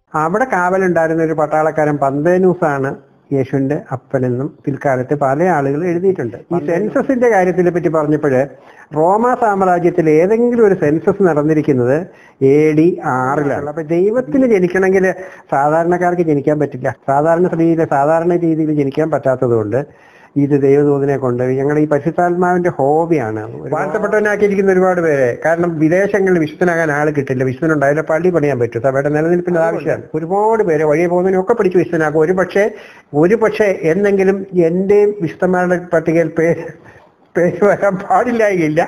അവിടെ കാവലുണ്ടായിരുന്ന ഒരു പട്ടാളക്കാരൻ പന്തേനൂസാണ് യേശുവിന്റെ അപ്പനെന്നും പിൽക്കാലത്ത് പല ആളുകൾ എഴുതിയിട്ടുണ്ട് ഈ സെൻസസിന്റെ കാര്യത്തിനെ പറ്റി പറഞ്ഞപ്പോഴ് റോമ സാമ്രാജ്യത്തിൽ ഏതെങ്കിലും ഒരു സെൻസസ് നടന്നിരിക്കുന്നത് എ ഡി ആറിലാണ് അപ്പൊ ദൈവത്തിന് ജനിക്കണമെങ്കിൽ സാധാരണക്കാർക്ക് ജനിക്കാൻ പറ്റില്ല സാധാരണ സ്ത്രീയിലെ സാധാരണ രീതിയിൽ ജനിക്കാൻ പറ്റാത്തത് കൊണ്ട് ഇത് ദൈവദൂതനെ കൊണ്ട് ഞങ്ങളുടെ ഈ പരിശുദ്ധാത്മാവിന്റെ ഹോബിയാണ് വാഴ്ത്തപ്പെട്ടവനാക്കിയിരിക്കുന്ന ഒരുപാട് പേരെ കാരണം വിദേശങ്ങളിൽ വിശുദ്ധനാകാൻ ആൾ കിട്ടില്ല വിശുദ്ധനുണ്ടായാലും പള്ളി പണിയാൻ പറ്റും സഭയുടെ നിലനിൽപ്പിന്റെ ആവശ്യമാണ് ഒരുപാട് പേരെ വഴിയെ പോകുന്നതിനൊക്കെ പിടിച്ച് വിശുദ്ധനാക്കും ഒരു പക്ഷേ ഒരു പക്ഷേ എന്തെങ്കിലും എന്റെയും വിശുദ്ധന്മാരുടെ പട്ടികയിൽ പേര് പേര് വരാൻ പാടില്ലായില്ല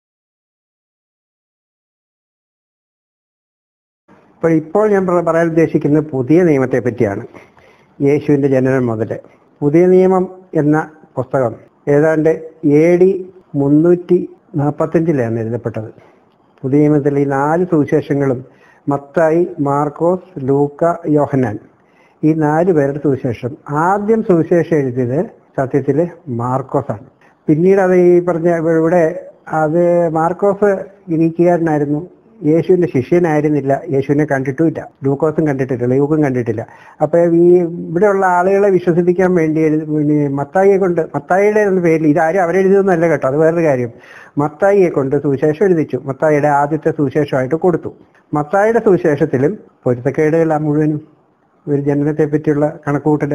അപ്പോൾ ഇപ്പോൾ ഞാൻ പറ- പറയാൻ ഉദ്ദേശിക്കുന്നത് പുതിയ നിയമത്തെ പറ്റിയാണ് യേശുവിന്റെ ജനനം മുതൽ പുതിയ നിയമം എന്ന പുസ്തകം ഏതാണ്ട് എ ഡി മുന്നൂറ്റി നാൽപ്പത്തഞ്ചിലാണ് എഴുതപ്പെട്ടത് പുതിയ നിയമത്തിൽ ഈ നാല് സുവിശേഷങ്ങളും മത്തായി മാർക്കോസ് ലൂക്ക യോഹന്നാൻ ഈ നാല് പേരുടെ സുവിശേഷം ആദ്യം സുവിശേഷം എഴുതിയത് സത്യത്തില് മാർക്കോസാണ് പിന്നീട് അത് ഈ പറഞ്ഞ ഇവിടെ അത് മാർക്കോസ് ഗ്രീക്കുകാരനായിരുന്നു യേശുവിന്റെ ശിഷ്യനായിരുന്നില്ല യേശുവിനെ കണ്ടിട്ടുമില്ല ലൂക്കോസും കണ്ടിട്ടില്ല ലൂക്കും കണ്ടിട്ടില്ല അപ്പൊ ഈ ഇവിടെയുള്ള ആളുകളെ വിശ്വസിപ്പിക്കാൻ വേണ്ടി എഴുതി- പിന്നെ മത്തായിയെ കൊണ്ട് മത്തായിയുടെ എന്ന പേരിൽ ഇതാരും അവരെഴുതിയൊന്നുമല്ല കേട്ടോ അത് വേറൊരു കാര്യം മത്തായിയെ കൊണ്ട് സുവിശേഷം എഴുതിച്ചു മത്തായിയുടെ ആദ്യത്തെ സുവിശേഷമായിട്ട് കൊടുത്തു മത്തായിയുടെ സുവിശേഷത്തിലും പൊരുത്തക്കേടുകളാ മുഴുവനും ഒരു ജനനത്തെ പറ്റിയുള്ള കണക്കുകൂട്ടല്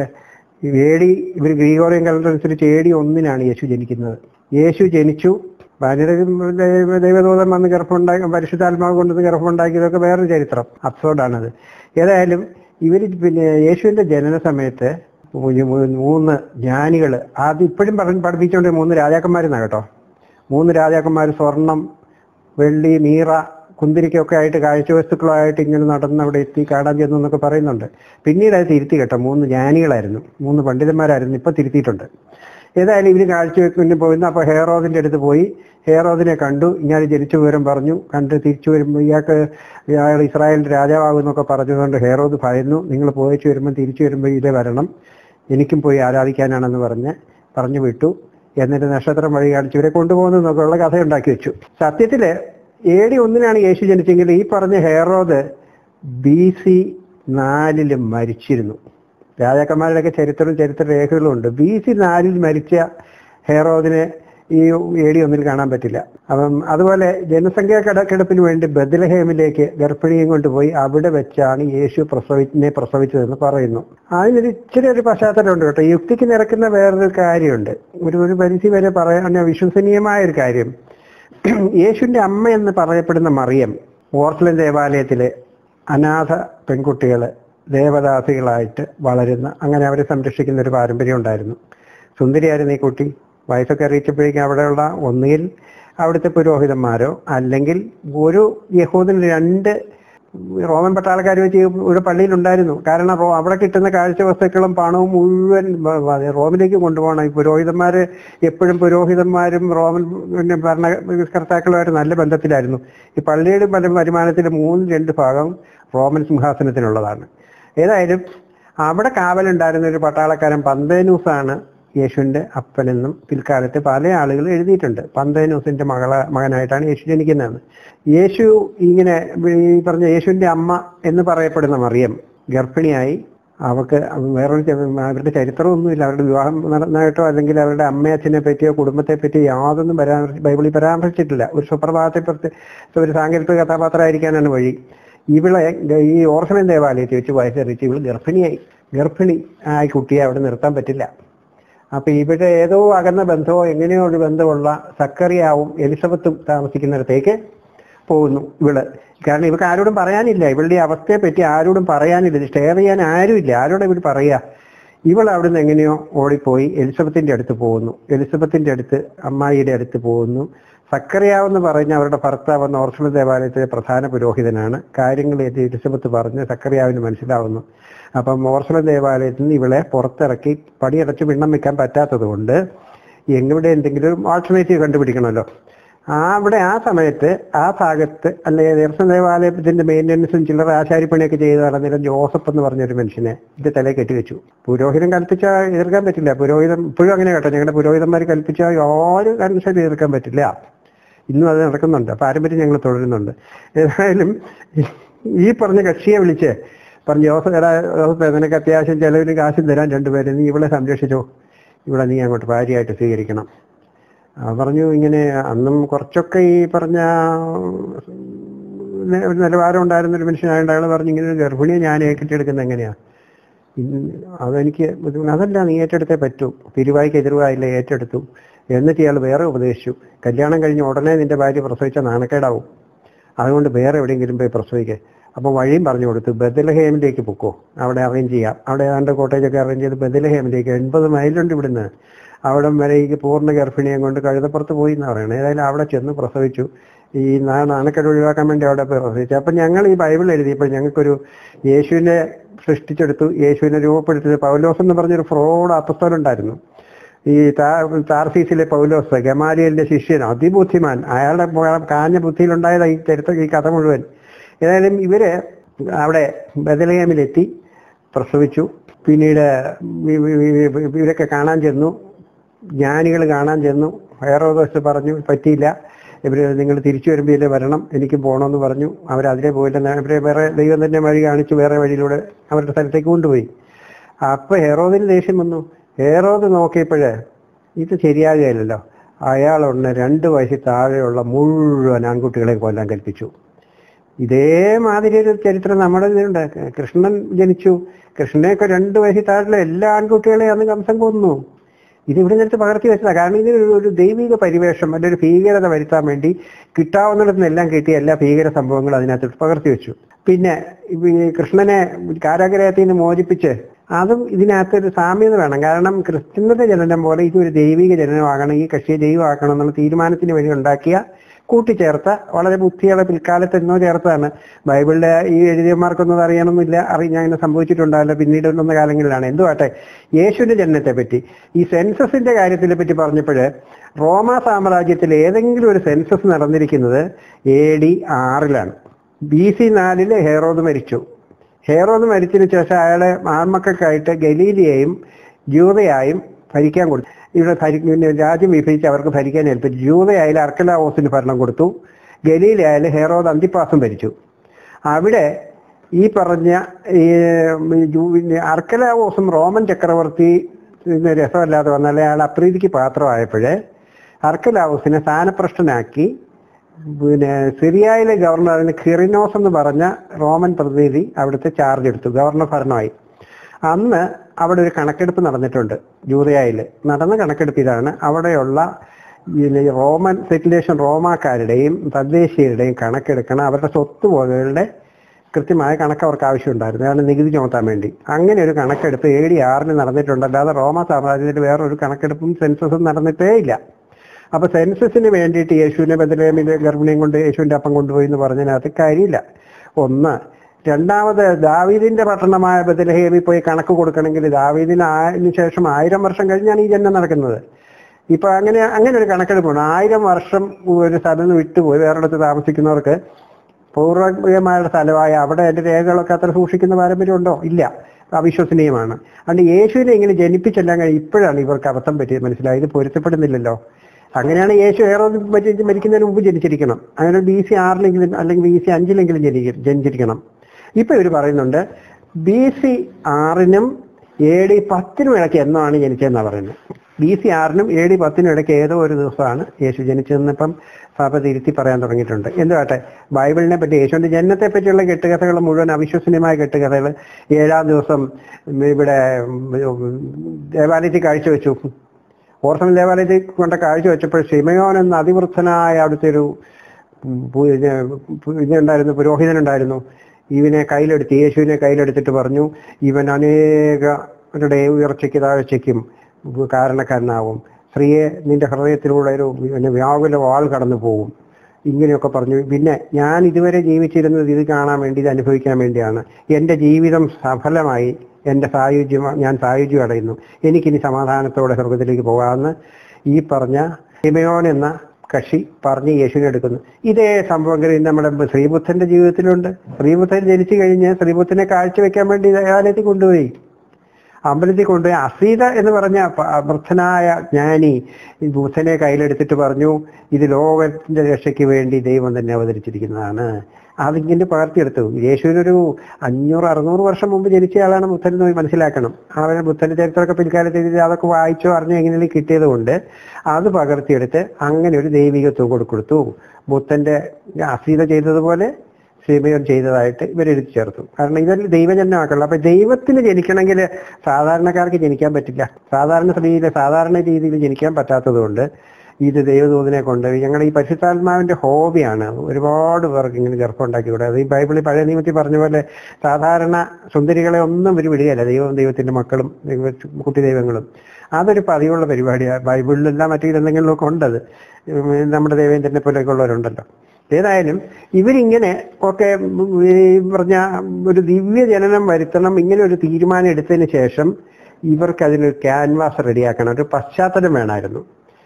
എ ഡി ഇവർ ഗ്രീഗോറിയൻ കലണ്ടർ അനുസരിച്ച് എ ഡി ഒന്നിനാണ് യേശു ജനിക്കുന്നത് യേശു ജനിച്ചു ഭാര്യയുടെ ദൈവ- ദൈവദൂതൻ വന്ന് ഗർഭമുണ്ടാക്കി പരിശുദ്ധാത്മാവ് കൊണ്ടുവന്ന് ഗർഭമുണ്ടാക്കിയതൊക്കെ വേറൊരു ചരിത്രം അബ്സോർഡാണത് ഏതായാലും ഇവർ പിന്നെ യേശുവിന്റെ ജനന സമയത്ത് ഒരു മൂ- മൂന്ന് ജ്ഞാനികൾ ആദ്യം ഇപ്പോഴും പറഞ്ഞ് പഠിപ്പിച്ചുകൊണ്ട് മൂന്ന് രാജാക്കന്മാരെന്നാ കേട്ടോ മൂന്ന് രാജാക്കന്മാർ സ്വർണം വെള്ളി മീറ കുന്തിരിക്കൊക്കെ ആയിട്ട് കാഴ്ചവസ്തുക്കളായിട്ട് ഇങ്ങനെ നടന്ന് അവിടെ എത്തി കാണാൻ ചെന്നു എന്നൊക്കെ പറയുന്നുണ്ട് പിന്നീട് അത് തിരുത്തി കേട്ടോ മൂന്ന് ജ്ഞാനികളായിരുന്നു മൂന്ന് പണ്ഡിതന്മാരായിരുന്നു ഇപ്പൊ തിരുത്തിയിട്ടുണ്ട് ഏതായാലും ഇവര് കാഴ്ചവെക്കുന്നു പോയിരുന്നു അപ്പൊ ഹേറോദിന്റെ അടുത്ത് പോയി ഹേറോദിനെ കണ്ടു ഇങ്ങനെ ജനിച്ചു വിവരം പറഞ്ഞു കണ്ട് തിരിച്ചു വരുമ്പോൾ ഇയാൾക്ക് ഇയാൾ ഇസ്രായേലിന്റെ രാജാവാകുന്നൊക്കെ പറഞ്ഞതുകൊണ്ട് ഹേറോദ് ഭയന്നു നിങ്ങൾ പോയിച്ചു വരുമ്പോൾ തിരിച്ചു വരുമ്പോൾ ഇതേ വരണം എനിക്കും പോയി ആരാധിക്കാനാണെന്ന് പറഞ്ഞ് പറഞ്ഞു വിട്ടു എന്നിട്ട് നക്ഷത്രം വഴി കാണിച്ച് ഇവരെ കൊണ്ടുപോകുന്നു എന്നൊക്കെയുള്ള കഥ ഉണ്ടാക്കി വെച്ചു സത്യത്തില് എ ഡി ഒന്നിനാണ് യേശു ജനിച്ചെങ്കിൽ ഈ പറഞ്ഞ ഹെറോദ് ബി സി നാലില് മരിച്ചിരുന്നു രാജാക്കന്മാരുടെയൊക്കെ ചരിത്രവും ചരിത്ര രേഖകളും ഉണ്ട് ബി സി നാലിൽ മരിച്ച ഹെറോദിനെ ഈ എ ഡി ഒന്നിൽ കാണാൻ പറ്റില്ല അപ്പം അതുപോലെ ജനസംഖ്യാ കണക്കെടുപ്പിന് വേണ്ടി ബദലഹേമിലേക്ക് ഗർഭിണിയും കൊണ്ടുപോയി അവിടെ വെച്ചാണ് യേശു പ്രസവിനെ പ്രസവിച്ചതെന്ന് പറയുന്നു അതിനൊരു ഇച്ചിരി ഒരു പശ്ചാത്തലമുണ്ട് കേട്ടോ യുക്തിക്ക് നിരക്കുന്ന വേറൊരു കാര്യമുണ്ട് ഒരു ഒരു പരിധി വരെ പറയാൻ വിശ്വസനീയമായ ഒരു കാര്യം യേശുവിന്റെ അമ്മ എന്ന് പറയപ്പെടുന്ന മറിയം ഓർസ്ലൻ ദേവാലയത്തിലെ അനാഥ പെൺകുട്ടികള് ദേവദാസികളായിട്ട് വളരുന്ന അങ്ങനെ അവരെ സംരക്ഷിക്കുന്ന ഒരു പാരമ്പര്യം ഉണ്ടായിരുന്നു സുന്ദരിയായിരുന്നു ഈ കുട്ടി വയസ്സൊക്കെ അറിയിച്ചപ്പോഴേക്കും അവിടെയുള്ള ഒന്നുകിൽ അവിടുത്തെ പുരോഹിതന്മാരോ അല്ലെങ്കിൽ ഒരു യഹൂദിന് രണ്ട് റോമൻ പട്ടാളക്കാർ വെച്ച് ഒരു പള്ളിയിലുണ്ടായിരുന്നു കാരണം റോ അവിടെ കിട്ടുന്ന കാഴ്ച വസ്തുക്കളും പണവും മുഴുവൻ വ- വ- റോമിലേക്ക് കൊണ്ടുപോകണം ഈ പുരോഹിതന്മാര് എപ്പോഴും പുരോഹിതന്മാരും റോമൻ പിന്നെ ഭരണകർത്താക്കളുമായിട്ട് നല്ല ബന്ധത്തിലായിരുന്നു ഈ പള്ളിയുടെ പല വരുമാനത്തിൽ മൂന്ന് രണ്ട് ഭാഗം റോമൻ സിംഹാസനത്തിനുള്ളതാണ് ഏതായാലും അവിടെ കാവലുണ്ടായിരുന്ന ഒരു പട്ടാളക്കാരൻ പന്തേനൂസാണ് യേശുവിന്റെ അപ്പനെന്നും പിൽക്കാലത്ത് പല ആളുകൾ എഴുതിയിട്ടുണ്ട് പന്തേനൂസിന്റെ മകള മകനായിട്ടാണ് യേശു ജനിക്കുന്നതെന്ന് യേശു ഇങ്ങനെ ഈ പറഞ്ഞ യേശുവിന്റെ അമ്മ എന്ന് പറയപ്പെടുന്ന മറിയം ഗർഭിണിയായി അവർക്ക് വേറൊരു ചെ- അവരുടെ ചരിത്രമൊന്നുമില്ല അവരുടെ വിവാഹം നടന്നതായിട്ടോ അല്ലെങ്കിൽ അവരുടെ അമ്മയച്ഛനെ പറ്റിയോ കുടുംബത്തെ പറ്റിയോ യാതൊന്നും പരാമർശ ബൈബിളിൽ പരാമർശിച്ചിട്ടില്ല ഒരു സുപ്രഭാതത്തെ പ്രത്യേക ഒരു സാങ്കല്പിക കഥാപാത്രമായിരിക്കാനാണ് വഴി ഇവളെ ഈ ഓർഫനൻ ദേവാലയത്തിൽ വെച്ച് വയസ്സറിയിച്ച് ഇവള് ഗർഭിണിയായി ഗർഭിണി ആ കുട്ടിയെ അവിടെ നിർത്താൻ പറ്റില്ല അപ്പൊ ഇവിടെ ഏതോ അകന്ന ബന്ധമോ എങ്ങനെയോ ഒരു ബന്ധമുള്ള സക്കറിയാവും എലിസബത്തും താമസിക്കുന്നിടത്തേക്ക് പോകുന്നു ഇവള് കാരണം ഇവർക്ക് ആരോടും പറയാനില്ല ഇവളുടെ ഈ അവസ്ഥയെ പറ്റി ആരോടും പറയാനില്ല ഇത് ഷെയർ ചെയ്യാൻ ആരുമില്ല ആരോടെ ഇവർ പറയാ ഇവൾ അവിടുന്ന് എങ്ങനെയോ ഓടിപ്പോയി എലിസബത്തിന്റെ അടുത്ത് പോകുന്നു എലിസബത്തിന്റെ അടുത്ത് അമ്മായിയുടെ അടുത്ത് പോകുന്നു സക്കറിയാവെന്ന് പറഞ്ഞ അവരുടെ ഭർത്താവ് എന്ന ഓർഫണ ദേവാലയത്തിലെ പ്രധാന പുരോഹിതനാണ് കാര്യങ്ങൾ ഏത് എലിസബത്ത് പറഞ്ഞ് സക്കറിയാവിന് മനസ്സിലാവുന്നു അപ്പം ഓർഫണ ദേവാലയത്തിൽ നിന്ന് ഇവളെ പുറത്തിറക്കി പടിയടച്ച് വിണ്ണം വെക്കാൻ പറ്റാത്തത് കൊണ്ട് എവിടെ എന്തെങ്കിലും ആൾട്ടർനേറ്റീവ് കണ്ടുപിടിക്കണമല്ലോ ആ അവിടെ ആ സമയത്ത് ആ ഭാഗത്ത് അല്ലെങ്കിൽ ദർശന ദേവാലയത്തിന്റെ മെയിൻ്റനൻസും ചില്ലറ ആശാരിപ്പണിയൊക്കെ ചെയ്ത് നടന്നില്ല ജോസഫ് എന്ന് പറഞ്ഞൊരു മനുഷ്യനെ ഇത് തലയിൽ കെട്ടിവെച്ചു പുരോഹിതൻ കൽപ്പിച്ചാൽ എതിർക്കാൻ പറ്റില്ല പുരോഹിതൻ ഇപ്പോഴും അങ്ങനെ കേട്ടോ ഞങ്ങളുടെ പുരോഹിതന്മാർ കൽപ്പിച്ചാൽ ആരും കാരണവശാലും എതിർക്കാൻ പറ്റില്ല ഇന്നും അത് നടക്കുന്നുണ്ട് പാരമ്പര്യം ഞങ്ങൾ തുടരുന്നുണ്ട് ഏതായാലും ഈ പറഞ്ഞ കക്ഷിയെ വിളിച്ച് പറഞ്ഞു ജോസഫ് എടാ ജോസഫ് നിനക്ക് അത്യാവശ്യം ചെലവിന് കാശും തരാൻ രണ്ടുപേരെ നീ ഇവളെ സംരക്ഷിച്ചോ ഇവിടെ നീ അങ്ങോട്ട് ഭാര്യയായിട്ട് സ്വീകരിക്കണം ആ, പറഞ്ഞു ഇങ്ങനെ അന്നും കുറച്ചൊക്കെ ഈ പറഞ്ഞ നെ- ഒരു നിലവാരം ഉണ്ടായിരുന്ന ഒരു മനുഷ്യനായതുകൊണ്ട് അയാൾ പറഞ്ഞു ഇങ്ങനെ ഒരു ഗർഭിണിയെ ഞാൻ ഏറ്റെടുക്കുന്നത് എങ്ങനെയാ ഇൻ- അതെനിക്ക് ബുദ്ധിമുട്ട് അതല്ല നീ ഏറ്റെടുത്തേ പറ്റൂ തിരുവായിക്ക് എതിർവായില്ല ഏറ്റെടുത്തു എന്നിട്ട് ഇയാൾ വേറെ ഉപദേശിച്ചു കല്യാണം കഴിഞ്ഞ് ഉടനെ നിന്റെ ഭാര്യ പ്രസവിച്ച നാണക്കേടാവും അതുകൊണ്ട് വേറെ എവിടെയെങ്കിലും പോയി പ്രസവിക്കേ അപ്പോൾ വഴിയും പറഞ്ഞു കൊടുത്തു ബദലഹേമിലേക്ക് പൊക്കോ അവിടെ അറേഞ്ച് ചെയ്യാം അവിടെ ഏതാണ്ട് കോട്ടേജൊക്കെ അറേഞ്ച് ചെയ്ത് ബദലഹേമിലേക്ക് എൺപത് മൈലുണ്ട് ഇവിടുന്ന് അവിടെ വരെ ഈ പൂർണ്ണ ഗർഭിണിയെ കൊണ്ട് കഴുതപ്പുറത്ത് പോയി എന്ന് പറയുന്നത് ഏതായാലും അവിടെ ചെന്ന് പ്രസവിച്ചു ഈ നാ- നാണക്കേട് ഒഴിവാക്കാൻ വേണ്ടി അവിടെ പോയി പ്രസവിച്ചു അപ്പം ഞങ്ങൾ ഈ ബൈബിൾ എഴുതിയപ്പോൾ ഞങ്ങൾക്കൊരു യേശുവിനെ സൃഷ്ടിച്ചെടുത്തു യേശുവിനെ രൂപപ്പെടുത്തിയത് പൗലോസ് എന്ന് പറഞ്ഞൊരു ഫ്രോഡ് അപ്പസ്തോലൻ ഉണ്ടായിരുന്നു ഈ താ- താർസീസിലെ പൗലോസ് ഗമാലിയലിന്റെ ശിഷ്യൻ അതിബുദ്ധിമാൻ അയാളുടെ പ- കാഞ്ഞ ബുദ്ധിയിലുണ്ടായത് ഈ ചരിത്ര ഈ കഥ മുഴുവൻ ഏതായാലും ഇവര് അവിടെ ബദലഹേമിലെത്തി പ്രസവിച്ചു പിന്നീട് ഇ- ഇ- ഇ- ഇവരൊക്കെ കാണാൻ ചെന്നു ജ്ഞാനികൾ കാണാൻ ചെന്നു ഹെയറോദോസ് പറഞ്ഞു പറ്റിയില്ല ഇവര് നിങ്ങൾ തിരിച്ചു വരുമ്പോൾ ഇതിലെ വരണം എനിക്ക് പോകണമെന്ന് പറഞ്ഞു അവർ അതിലെ പോയില്ല ഇവരെ വേറെ ദൈവം തന്നെ വഴി കാണിച്ചു വേറെ വഴിയിലൂടെ അവരുടെ സ്ഥലത്തേക്ക് കൊണ്ടുപോയി അപ്പൊ ഹെറോദിന് ദേഷ്യം വന്നു ഹെറോദ് നോക്കിയപ്പോഴേ ഇത് ശരിയാകുകയില്ലല്ലോ അയാളൊന്ന് രണ്ട് വയസ്സിൽ താഴെയുള്ള മുഴുവൻ ആൺകുട്ടികളെ കൊല്ലാൻ കൽപ്പിച്ചു ഇതേമാതിരി ഒരു ചരിത്രം നമ്മുടെ ഇതിലുണ്ട് കൃഷ്ണൻ ജനിച്ചു കൃഷ്ണനെയൊക്കെ രണ്ട് വയസ്സിൽ താഴെയുള്ള എല്ലാ ആൺകുട്ടികളെയും അന്ന് കംസം കൊന്നു ഇത് ഇവിടെ നിന്നെടുത്ത് പകർത്തി വെച്ചതാണ് കാരണം ഇതിന് ഒരു- ഒരു ദൈവിക പരിവേഷം അല്ലെങ്കിൽ ഒരു ഭീകരത വരുത്താൻ വേണ്ടി കിട്ടാവുന്നിടത്ത് നിന്നെല്ലാം കിട്ടിയ എല്ലാ ഭീകര സംഭവങ്ങളും അതിനകത്ത് പകർത്തി വെച്ചു പിന്നെ ഈ കൃഷ്ണനെ കാരാഗ്രഹത്തിൽ നിന്ന് മോചിപ്പിച്ച് അതും ഇതിനകത്തൊരു സാമ്യത വേണം കാരണം ക്രിസ്ത്യന്റെ ജനനം പോലെ ഇതൊരു ദൈവിക ജനനമാകണം ഈ കക്ഷിയെ ദൈവമാക്കണം എന്നുള്ള തീരുമാനത്തിന് വേണ്ടി ഉണ്ടാക്കിയ കൂട്ടിച്ചേർത്ത വളരെ ബുദ്ധിയുള്ള പിൽക്കാലത്ത് എന്നോ ചേർത്തതാണ് ബൈബിളിലെ ഈ എഴുതിയന്മാർക്കൊന്നും അത് അറിയണമെന്നില്ല അറിയാൻ അങ്ങനെ സംഭവിച്ചിട്ടുണ്ടാവില്ല പിന്നീട് വന്ന കാലങ്ങളിലാണ് എന്തുവാട്ടെ യേശുവിന്റെ ജനനത്തെ പറ്റി ഈ സെൻസസിന്റെ കാര്യത്തിനെ പറ്റി പറഞ്ഞപ്പോൾ റോമ സാമ്രാജ്യത്തിൽ ഏതെങ്കിലും ഒരു സെൻസസ് നടന്നിരിക്കുന്നത് എ ഡി ആറിലാണ് ബി സി നാലില് ഹെറോദ് മരിച്ചു ഹെറോദ് മരിച്ചതിന് ശേഷം അയാളെ ആൺമക്കൾക്കായിട്ട് ഗലീലിയെയും ജൂതയായും ഭരിക്കാൻ കൊടുത്തു ഇവിടെ ഭരി പിന്നെ രാജ്യം വിഭജിച്ച് അവർക്ക് ഭരിക്കാൻ ഏൽപ്പിച്ചു ജൂതയായാലും അർക്കലാവോസിന് ഭരണം കൊടുത്തു ഗലീലയായാലും ഹെറോദ് അന്തിപ്പാസം ഭരിച്ചു അവിടെ ഈ പറഞ്ഞ ഈ ജൂ- പിന്നെ അർക്കലാവോസും റോമൻ ചക്രവർത്തി ഇതിന് രസമല്ലാതെ വന്നാൽ അയാൾ അപ്രീതിക്ക് പാത്രമായപ്പോഴേ അർക്കലാവോസിനെ സ്ഥാനഭ്രഷ്ടനാക്കി പിന്നെ സിറിയയിലെ ഗവർണറിന് ഖിറിനോസ് എന്ന് പറഞ്ഞ റോമൻ പ്രതിനിധി അവിടുത്തെ ചാർജ് എടുത്തു ഗവർണർ ഭരണമായി അന്ന് അവിടെ ഒരു കണക്കെടുപ്പ് നടന്നിട്ടുണ്ട് ജൂതയായിൽ നടന്ന കണക്കെടുപ്പ് ഇതാണ് അവിടെയുള്ള ഈ റോമൻ സെറ്റിലേഷൻ റോമാക്കാരുടെയും തദ്ദേശീയരുടെയും കണക്കെടുക്കണം അവരുടെ സ്വത്തുവകകളുടെ കൃത്യമായ കണക്ക് അവർക്ക് ആവശ്യമുണ്ടായിരുന്നു അതാണ് നികുതി ചുമത്താൻ വേണ്ടി അങ്ങനെ ഒരു കണക്കെടുപ്പ് എ ഡി ആറിന് നടന്നിട്ടുണ്ട് അല്ലാതെ റോമ സാമ്രാജ്യത്തിൽ വേറൊരു കണക്കെടുപ്പും സെൻസസും നടന്നിട്ടേ ഇല്ല അപ്പൊ സെൻസസിന് വേണ്ടിയിട്ട് യേശുവിനെ ബദലേമിലെ ഗർഭിണിയും കൊണ്ട് യേശുവിന്റെ അപ്പം കൊണ്ടുപോയി എന്ന് പറഞ്ഞതിനകത്ത് കാര്യമില്ല ഒന്ന് രണ്ടാമത് ദാവീദിന്റെ പട്ടണമായ ബദലഹേമിൽ പോയി കണക്ക് കൊടുക്കണമെങ്കിൽ ദാവീദിന് അതിന് ശേഷം ആയിരം വർഷം കഴിഞ്ഞാണ് ഈ ജന്മം നടക്കുന്നത് ഇപ്പൊ അങ്ങനെ അങ്ങനെ ഒരു കണക്കെടുപ്പാണ് ആയിരം വർഷം ഒരു സ്ഥലത്ത് നിന്ന് വിട്ടുപോയി വേറൊരിടത്ത് താമസിക്കുന്നവർക്ക് പൂർവ്വമായ സ്ഥലമായ അവിടെ അതിന്റെ രേഖകളൊക്കെ അത്ര സൂക്ഷിക്കുന്ന പാരമ്പര്യം ഉണ്ടോ ഇല്ല അവിശ്വസനീയമാണ് അതുകൊണ്ട് യേശുവിനെ ഇങ്ങനെ ജനിപ്പിച്ചെല്ലാം കഴിഞ്ഞ് ഇപ്പോഴാണ് ഇവർക്ക് അബദ്ധം പറ്റിയത് മനസ്സിലായത് പൊരുത്തപ്പെടുന്നില്ലല്ലോ അങ്ങനെയാണ് യേശു ഏറെ മരിക്കുന്നതിന് മുമ്പ് ജനിച്ചിരിക്കണം അങ്ങനെ ബി സി ആറിലെങ്കിലും അല്ലെങ്കിൽ ബി സി അഞ്ചിലെങ്കിലും ജനിക്ക- ജനിച്ചിരിക്കണം ഇപ്പൊ ഇവർ പറയുന്നുണ്ട് ബി സി ആറിനും എ ഡി പത്തിനും ഇടയ്ക്ക് എന്നാണ് ജനിച്ചതെന്നാണ് പറയുന്നത് ബി സി ആറിനും എ ഡി പത്തിനും ഇടയ്ക്ക് ഏതോ ഒരു ദിവസമാണ് യേശു ജനിച്ചതെന്ന് ഇപ്പം സഭ തിരുത്തി പറയാൻ തുടങ്ങിയിട്ടുണ്ട് എന്തുവാട്ടെ ബൈബിളിനെ പറ്റി യേശുവിന്റെ ജനനത്തെ പറ്റിയുള്ള കെട്ടുകഥകൾ മുഴുവൻ അവിശ്വസനീയമായ കെട്ടുകഥകൾ ഏഴാം ദിവസം ഇവിടെ ദേവാലയത്തിൽ കാഴ്ചവെച്ചു ഓർഫൻ ദേവാലയത്തിൽ കൊണ്ട് കാഴ്ചവെച്ചപ്പോൾ ഷിമയോൻ എന്ന അതിവൃദ്ധനായ അവിടുത്തെ ഒരു പു- ഇത് പു- ഇതുണ്ടായിരുന്നു പുരോഹിതനുണ്ടായിരുന്നു ഇവനെ കയ്യിലെടുത്ത് യേശുവിനെ കയ്യിലെടുത്തിട്ട് പറഞ്ഞു ഇവൻ അനേകരുടെ ഉയർച്ചയ്ക്ക് താഴ്ചയ്ക്കും കാരണക്കാരനാവും സ്ത്രീയെ നിന്റെ ഹൃദയത്തിലൂടെ ഒരു പിന്നെ വ്യാകുല വാൾ കടന്നു പോകും ഇങ്ങനെയൊക്കെ പറഞ്ഞു പിന്നെ ഞാൻ ഇതുവരെ ജീവിച്ചിരുന്നത് ഇത് കാണാൻ വേണ്ടി ഇത് അനുഭവിക്കാൻ വേണ്ടിയാണ് എൻ്റെ ജീവിതം സഫലമായി എൻ്റെ സായുജ്യം ഞാൻ സായുജ്യം അടയുന്നു എനിക്കിനി സമാധാനത്തോടെ സ്വർഗത്തിലേക്ക് പോകാമെന്ന് ഈ പറഞ്ഞ ഹിമയോൻ എന്ന കക്ഷി പറഞ്ഞ് യേശുവിനെ എടുക്കുന്നു ഇതേ സംഭവങ്ങൾ ഇന്ന് നമ്മുടെ ശ്രീബുദ്ധന്റെ ജീവിതത്തിലുണ്ട് ശ്രീബുദ്ധൻ ജനിച്ചു കഴിഞ്ഞ് ശ്രീബുദ്ധനെ കാഴ്ചവെക്കാൻ വേണ്ടി ദേവാലയത്തിൽ കൊണ്ടുപോയി അമ്പലത്തിൽ കൊണ്ടുപോയി അസീത എന്ന് പറഞ്ഞ പ- വൃദ്ധനായ ജ്ഞാനി ഈ ബുദ്ധനെ കയ്യിലെടുത്തിട്ട് പറഞ്ഞു ഇത് ലോകത്തിന്റെ രക്ഷയ്ക്ക് വേണ്ടി ദൈവം തന്നെ അവതരിച്ചിരിക്കുന്നതാണ് അതിങ്ങനെ പകർത്തിയെടുത്തു യേശുവിനൊരു അഞ്ഞൂറ് അറുന്നൂറ് വർഷം മുമ്പ് ജനിച്ചയാളാണ് ബുദ്ധൻ എന്ന് മനസ്സിലാക്കണം അവന് ബുദ്ധന്റെ ചരിത്രമൊക്കെ പിൽക്കാലത്ത് എഴുതി അതൊക്കെ വായിച്ചോ അറിഞ്ഞോ എങ്ങനെയും കിട്ടിയത് കൊണ്ട് അത് പകർത്തിയെടുത്ത് അങ്ങനെ ഒരു ദൈവികത്വം കൊടുക്കൊടുത്തു ബുദ്ധന്റെ അസീത ചെയ്തതുപോലെ സിമിയോൻ ചെയ്തതായിട്ട് ഇവരെഴുതി ചേർത്തു കാരണം ഇതെല്ലാം ദൈവജന്യമാക്കുള്ളൂ അപ്പൊ ദൈവത്തിന് ജനിക്കണമെങ്കിൽ സാധാരണക്കാർക്ക് ജനിക്കാൻ പറ്റില്ല സാധാരണ സ്ത്രീയിൽ സാധാരണ രീതിയിൽ ജനിക്കാൻ പറ്റാത്തത് കൊണ്ട് ഇത് ദൈവദൂതനെ കൊണ്ട് ഞങ്ങളുടെ ഈ പരിശുദ്ധാത്മാവിന്റെ ഹോബിയാണ് ഒരുപാട് പേർക്ക് ഇങ്ങനെ ഗർഭം ഉണ്ടാക്കിക്കൂടെ അത് ഈ ബൈബിളിൽ പഴയ നിയമത്തിൽ പറഞ്ഞ പോലെ സാധാരണ സുന്ദരികളെ ഒന്നും ഒരു വിടുകയല്ല ദൈവവും ദൈവത്തിന്റെ മക്കളും ദൈവ കുട്ടി ദൈവങ്ങളും അതൊരു പതിവുള്ള പരിപാടിയാണ് ബൈബിളിലെല്ലാം മറ്റേതെന്തെങ്കിലുമൊക്കെ ഉണ്ടത് ഉം, നമ്മുടെ ദേവേന്ദ്രനെ പോലെയൊക്കെ ഉള്ളവരുണ്ടല്ലോ ഏതായാലും ഇവരിങ്ങനെ ഒക്കെ ഈ പറഞ്ഞ ഒരു ദിവ്യ ജനനം വരുത്തണം ഇങ്ങനെ ഒരു തീരുമാനം എടുത്തതിന് ശേഷം ഇവർക്ക് അതിനൊരു ക്യാൻവാസ് റെഡിയാക്കണം ഒരു പശ്ചാത്തലം വേണമായിരുന്നു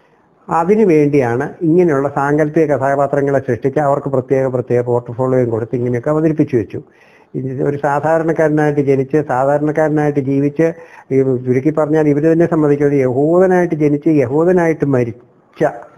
അതിനു വേണ്ടിയാണ് ഇങ്ങനെയുള്ള സാങ്കല്പിക കഥാപാത്രങ്ങളെ സൃഷ്ടിച്ച് അവർക്ക് പ്രത്യേക പ്രത്യേക പോർട്ട്ഫോളിയോയും കൊടുത്ത് ഇങ്ങനെയൊക്കെ അവതരിപ്പിച്ചു വെച്ചു ഇത് ഒരു സാധാരണക്കാരനായിട്ട് ജനിച്ച് സാധാരണക്കാരനായിട്ട് ജീവിച്ച് ഈ ചുരുക്കി പറഞ്ഞാൽ ഇവർ തന്നെ സംബന്ധിക്കുന്നത് യഹൂദനായിട്ട് ജനിച്ച് യഹൂദനായിട്ട് മരിച്ച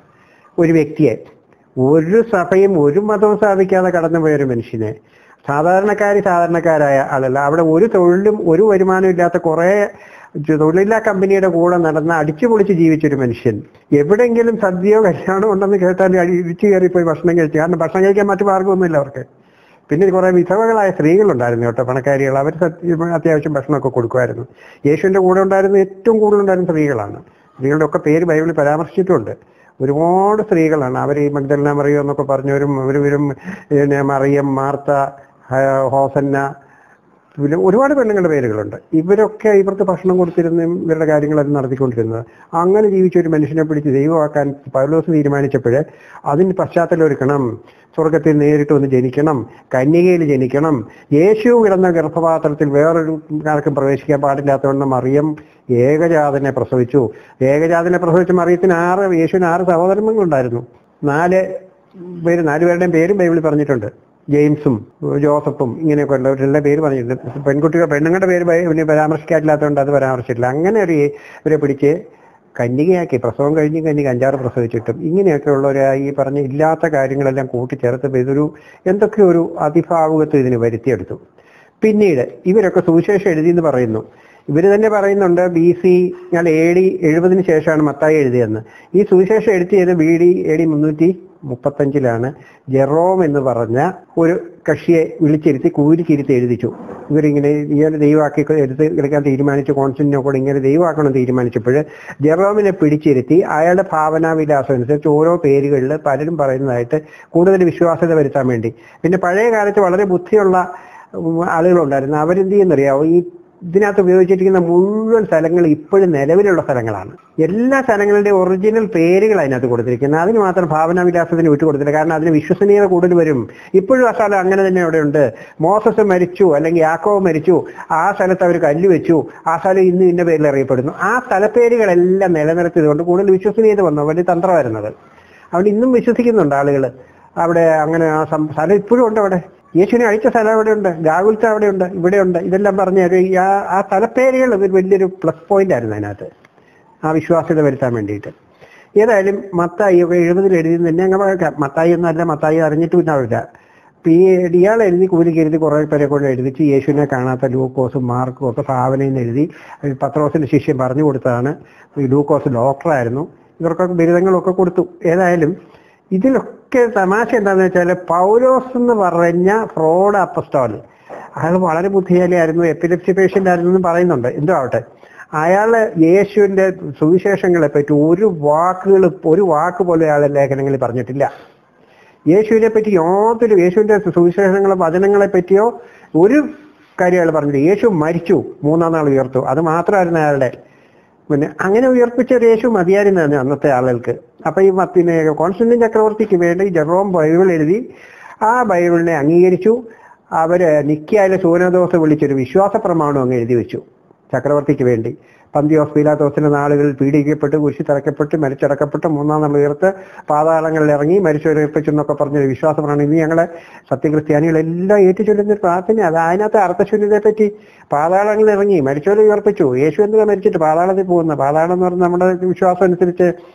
ഒരു വ്യക്തിയെ ഒരു സഭയും ഒരു മതവും സ്ഥാപിക്കാതെ കടന്നുപോയ ഒരു മനുഷ്യനെ സാധാരണക്കാരി സാധാരണക്കാരായ ആളല്ല അവിടെ ഒരു തൊഴിലും ഒരു വരുമാനവും ഇല്ലാത്ത കുറെ തൊഴിലില്ലാ കമ്പനിയുടെ കൂടെ നടന്ന് അടിച്ചു പൊളിച്ച് ജീവിച്ചൊരു മനുഷ്യൻ എവിടെയെങ്കിലും സദ്യയോ കല്യാണോ ഉണ്ടെന്ന് കേട്ടാൽ അടി- ഇടിച്ചു കയറി പോയി ഭക്ഷണം കഴിച്ചു കാരണം ഭക്ഷണം കഴിക്കാൻ മറ്റു മാർഗമൊന്നുമില്ല അവർക്ക് പിന്നെ കുറെ വിധവകളായ സ്ത്രീകളുണ്ടായിരുന്നു കേട്ടോ പണക്കാരികൾ അവർ സത്യം അത്യാവശ്യം ഭക്ഷണമൊക്കെ കൊടുക്കുമായിരുന്നു യേശുവിന്റെ കൂടെ ഉണ്ടായിരുന്ന ഏറ്റവും കൂടുതൽ ഉണ്ടായിരുന്ന സ്ത്രീകളാണ് സ്ത്രീകളുടെ ഒക്കെ പേര് ബൈബിളിൽ പരാമർശിച്ചിട്ടുണ്ട് ഒരുപാട് സ്ത്രീകളാണ് അവർ ഈ മഗ്ദലന മറിയോ എന്നൊക്കെ പറഞ്ഞവരും അവരും പിന്നെ മറിയം മാർത്ത ആ, ഹോസന്ന പിന്നെ ഒരുപാട് പെണ്ണുങ്ങളുടെ പേരുകളുണ്ട് ഇവരൊക്കെ ഇവർക്ക് ഭക്ഷണം കൊടുത്തിരുന്നതും ഇവരുടെ കാര്യങ്ങളെല്ലാം നടത്തിക്കൊണ്ടിരുന്നത് അങ്ങനെ ജീവിച്ച ഒരു മനുഷ്യനെ പിടിച്ച് ദൈവമാക്കാൻ പൗലോസ് തീരുമാനിച്ചപ്പോൾ അതിന് പശ്ചാത്തലം ഒരുക്കണം സ്വർഗത്തിൽ നേരിട്ട് ഒന്ന് ജനിക്കണം കന്യകയിൽ ജനിക്കണം യേശു കിടന്ന ഗർഭപാത്രത്തിൽ വേറൊരു ആർക്കും പ്രവേശിക്കാൻ പാടില്ലാത്തവണ്ണം മറിയം ഏകജാതനെ പ്രസവിച്ചു ഏകജാതനെ പ്രസവിച്ച മറിയത്തിന് ആറ് യേശുവിന് ആറ് സഹോദരങ്ങളുണ്ടായിരുന്നു നാല് പേര് നാല് പേരുടെയും പേരും ബൈബിളിൽ പറഞ്ഞിട്ടുണ്ട് ജെയിംസും ജോസഫും ഇങ്ങനെയൊക്കെ ഉള്ളവരുടെ പേര് പറഞ്ഞിട്ടുണ്ട് പെൺകുട്ടികൾ പെണ്ണുങ്ങളുടെ പേര് ബൈ- പിന്നെ പരാമർശിക്കാറ്റില്ലാത്തതുകൊണ്ട് അത് പരാമർശിച്ചിട്ടില്ല അങ്ങനെ ഒരു ഇവരെ പിടിച്ച് കന്യകയാക്കി പ്രസവം കഴിഞ്ഞ് കന്യക അഞ്ചാറ് പ്രസവിച്ചിട്ടും ഇങ്ങനെയൊക്കെ ഉള്ള ഒരു ഈ പറഞ്ഞ ഇല്ലാത്ത കാര്യങ്ങളെല്ലാം കൂട്ടിച്ചേർത്ത് ഇതൊരു എന്തൊക്കെ ഒരു അതിഭാവുകത്വം ഇതിന് വരുത്തിയെടുത്തു പിന്നീട് ഇവരൊക്കെ സുവിശേഷം എഴുതി എന്ന് പറയുന്നു ഇവർ തന്നെ പറയുന്നുണ്ട് ബി സി ഞാൻ എ ഡി എഴുപതിന് ശേഷമാണ് മത്തായി എഴുതിയെന്ന് ഈ സുവിശേഷം എഴുതിയത് ബി ഡി എ ഡി മുന്നൂറ്റി മുപ്പത്തഞ്ചിലാണ് ജെറോം എന്ന് പറഞ്ഞ ഒരു കക്ഷിയെ വിളിച്ചിരുത്തി കൂരിക്കിരുത്തി എഴുതിച്ചു ഇവരിങ്ങനെ ഇയാളെ ദൈവമാക്കി എടുത്ത് എടുക്കാൻ തീരുമാനിച്ചു കോൺസ്റ്റന്റിനെ കൂടെ ഇങ്ങനെ ദൈവമാക്കണം തീരുമാനിച്ചപ്പോൾ ജെറോമിനെ പിടിച്ചിരുത്തി അയാളുടെ ഭാവനാവിലാസം അനുസരിച്ച് ഓരോ പേരുകളിൽ പലരും പറയുന്നതായിട്ട് കൂടുതൽ വിശ്വാസ്യത വരുത്താൻ വേണ്ടി പിന്നെ പഴയ കാലത്ത് വളരെ ബുദ്ധിയുള്ള ഉം, ആളുകളുണ്ടായിരുന്നു അവരെന്ത് ചെയ്യുന്നറിയാവോ ഈ ഇതിനകത്ത് ഉപയോഗിച്ചിരിക്കുന്ന മുഴുവൻ സ്ഥലങ്ങൾ ഇപ്പോഴും നിലവിലുള്ള സ്ഥലങ്ങളാണ് എല്ലാ സ്ഥലങ്ങളുടെയും ഒറിജിനൽ പേരുകൾ അതിനകത്ത് കൊടുത്തിരിക്കുന്നത് അതിന് മാത്രം ഭാവനാവിലാസത്തിന് വിട്ടു കൊടുത്തില്ല കാരണം അതിന് വിശ്വസനീയത കൂടുതൽ വരും ഇപ്പോഴും ആ സ്ഥലം അങ്ങനെ തന്നെ അവിടെ ഉണ്ട് മോസസ് മരിച്ചു അല്ലെങ്കിൽ യാക്കോവ് മരിച്ചു ആ സ്ഥലത്ത് അവർ കല്ല് വെച്ചു ആ സ്ഥലം ഇന്ന് ഇന്ന പേരിൽ അറിയപ്പെടുന്നു ആ സ്ഥലപ്പേരുകളെല്ലാം നിലനിർത്തിയതുകൊണ്ട് കൂടുതൽ വിശ്വസനീയത വന്നു വലിയ തന്ത്രമായിരുന്നത് അവിടെ ഇന്നും വിശ്വസിക്കുന്നുണ്ട് ആളുകൾ അവിടെ അങ്ങനെ ആ സം- സ്ഥലം ഇപ്പോഴും ഉണ്ട് അവിടെ യേശുവിനെ അഴിച്ച സ്ഥലം അവിടെയുണ്ട് ഗാഗുൽത്ത അവിടെയുണ്ട് ഇവിടെയുണ്ട് ഇതെല്ലാം പറഞ്ഞ ഒരു ഈ ആ ആ സ്ഥലപ്പേരുകൾ ഒരു വലിയൊരു പ്ലസ് പോയിന്റ് ആയിരുന്നു അതിനകത്ത് ആ വിശ്വാസ്യത വരുത്താൻ വേണ്ടിയിട്ട് ഏതായാലും മത്തായി ഒക്കെ എഴുപതിൽ എഴുതി തന്നെ അങ്ങ് വഴക്കാം മത്തായി ഒന്നും അല്ല മത്തായി അറിഞ്ഞിട്ടും ഉണ്ടാവില്ല അപ്പൊ ഈ ഇയാൾ എഴുതി കൂലി കരുതി കുറെ പേരെ കൊണ്ട് എഴുതിച്ച് യേശുവിനെ കാണാത്ത ലൂക്കോസും മാർക്കും ഒക്കെ ഭാവനയിൽ നിന്ന് എഴുതി അത് പത്രോസിന്റെ ശിഷ്യം പറഞ്ഞു കൊടുത്തതാണ് ഈ ലൂക്കോസ് ഡോക്ടറായിരുന്നു ഇവർക്കൊക്കെ ബിരുദങ്ങളൊക്കെ കൊടുത്തു ഏതായാലും ഇതിലൊക്കെ തമാശ എന്താണെന്ന് വെച്ചാൽ പൗലോസ് എന്ന് പറഞ്ഞ ഫ്രോഡ് അപ്പസ്റ്റോൾ അയാൾ വളരെ ബുദ്ധിശാലിയായിരുന്നു എപ്പിലെപ്സി പേഷ്യന്റ് ആയിരുന്നു എന്ന് പറയുന്നുണ്ട് എന്തോ ആവട്ടെ അയാള് യേശുവിന്റെ സുവിശേഷങ്ങളെ പറ്റി ഒരു വാക്കുകൾ ഒരു വാക്ക് പോലും അയാളുടെ ലേഖനങ്ങളിൽ പറഞ്ഞിട്ടില്ല യേശുവിനെ പറ്റി യാതൊരു യേശുവിന്റെ സുവിശേഷങ്ങളെ വചനങ്ങളെ പറ്റിയോ ഒരു കാര്യം അയാൾ പറഞ്ഞില്ല യേശു മരിച്ചു മൂന്നാം നാൾ ഉയർത്തു അത് മാത്രമായിരുന്നു അയാളുടെ പിന്നെ അങ്ങനെ ഉയർപ്പിച്ച ഒരു യേശു മതിയായിരുന്നാണ് അന്നത്തെ ആളുകൾക്ക് അപ്പൊ ഈ മ- പിന്നെ കോൺസ്റ്റന്റൈൻ ചക്രവർത്തിക്ക് വേണ്ടി ജെറോം ബൈബിൾ എഴുതി ആ ബൈബിളിനെ അംഗീകരിച്ചു അവര് നിക്കായാലും സൂനദോസ് വിളിച്ചൊരു വിശ്വാസ പ്രമാണം അങ്ങ് എഴുതി വെച്ചു ചക്രവർത്തിക്ക് വേണ്ടി പന്തിയോസ് പീലാത്തോസിന്റെ നാളുകളിൽ പീഡിക്കപ്പെട്ട് കുരിശി തറക്കപ്പെട്ട് മരിച്ചടക്കപ്പെട്ട് മൂന്നാം നാൾ ഉയർത്ത് പാതാളങ്ങളിൽ ഇറങ്ങി മരിച്ചവരുപ്പിച്ചു എന്നൊക്കെ പറഞ്ഞൊരു വിശ്വാസ പ്രമാണം ഇനി ഞങ്ങളെ സത്യക്രിസ്ത്യാനികളെല്ലാം ഏറ്റുചൊല്ലുന്ന ഒരു പ്രാർത്ഥന അത് അതിനകത്ത് അർത്ഥശൂന്യതയെ പറ്റി പാതാളങ്ങളിൽ ഇറങ്ങി മരിച്ചവരെ ഉയർപ്പിച്ചു യേശു എന്തിനാ മരിച്ചിട്ട് പാതാളത്തിൽ പോകുന്നത് പാതാളം എന്ന് പറഞ്ഞാൽ നമ്മുടെ വിശ്വാസം അനുസരിച്ച്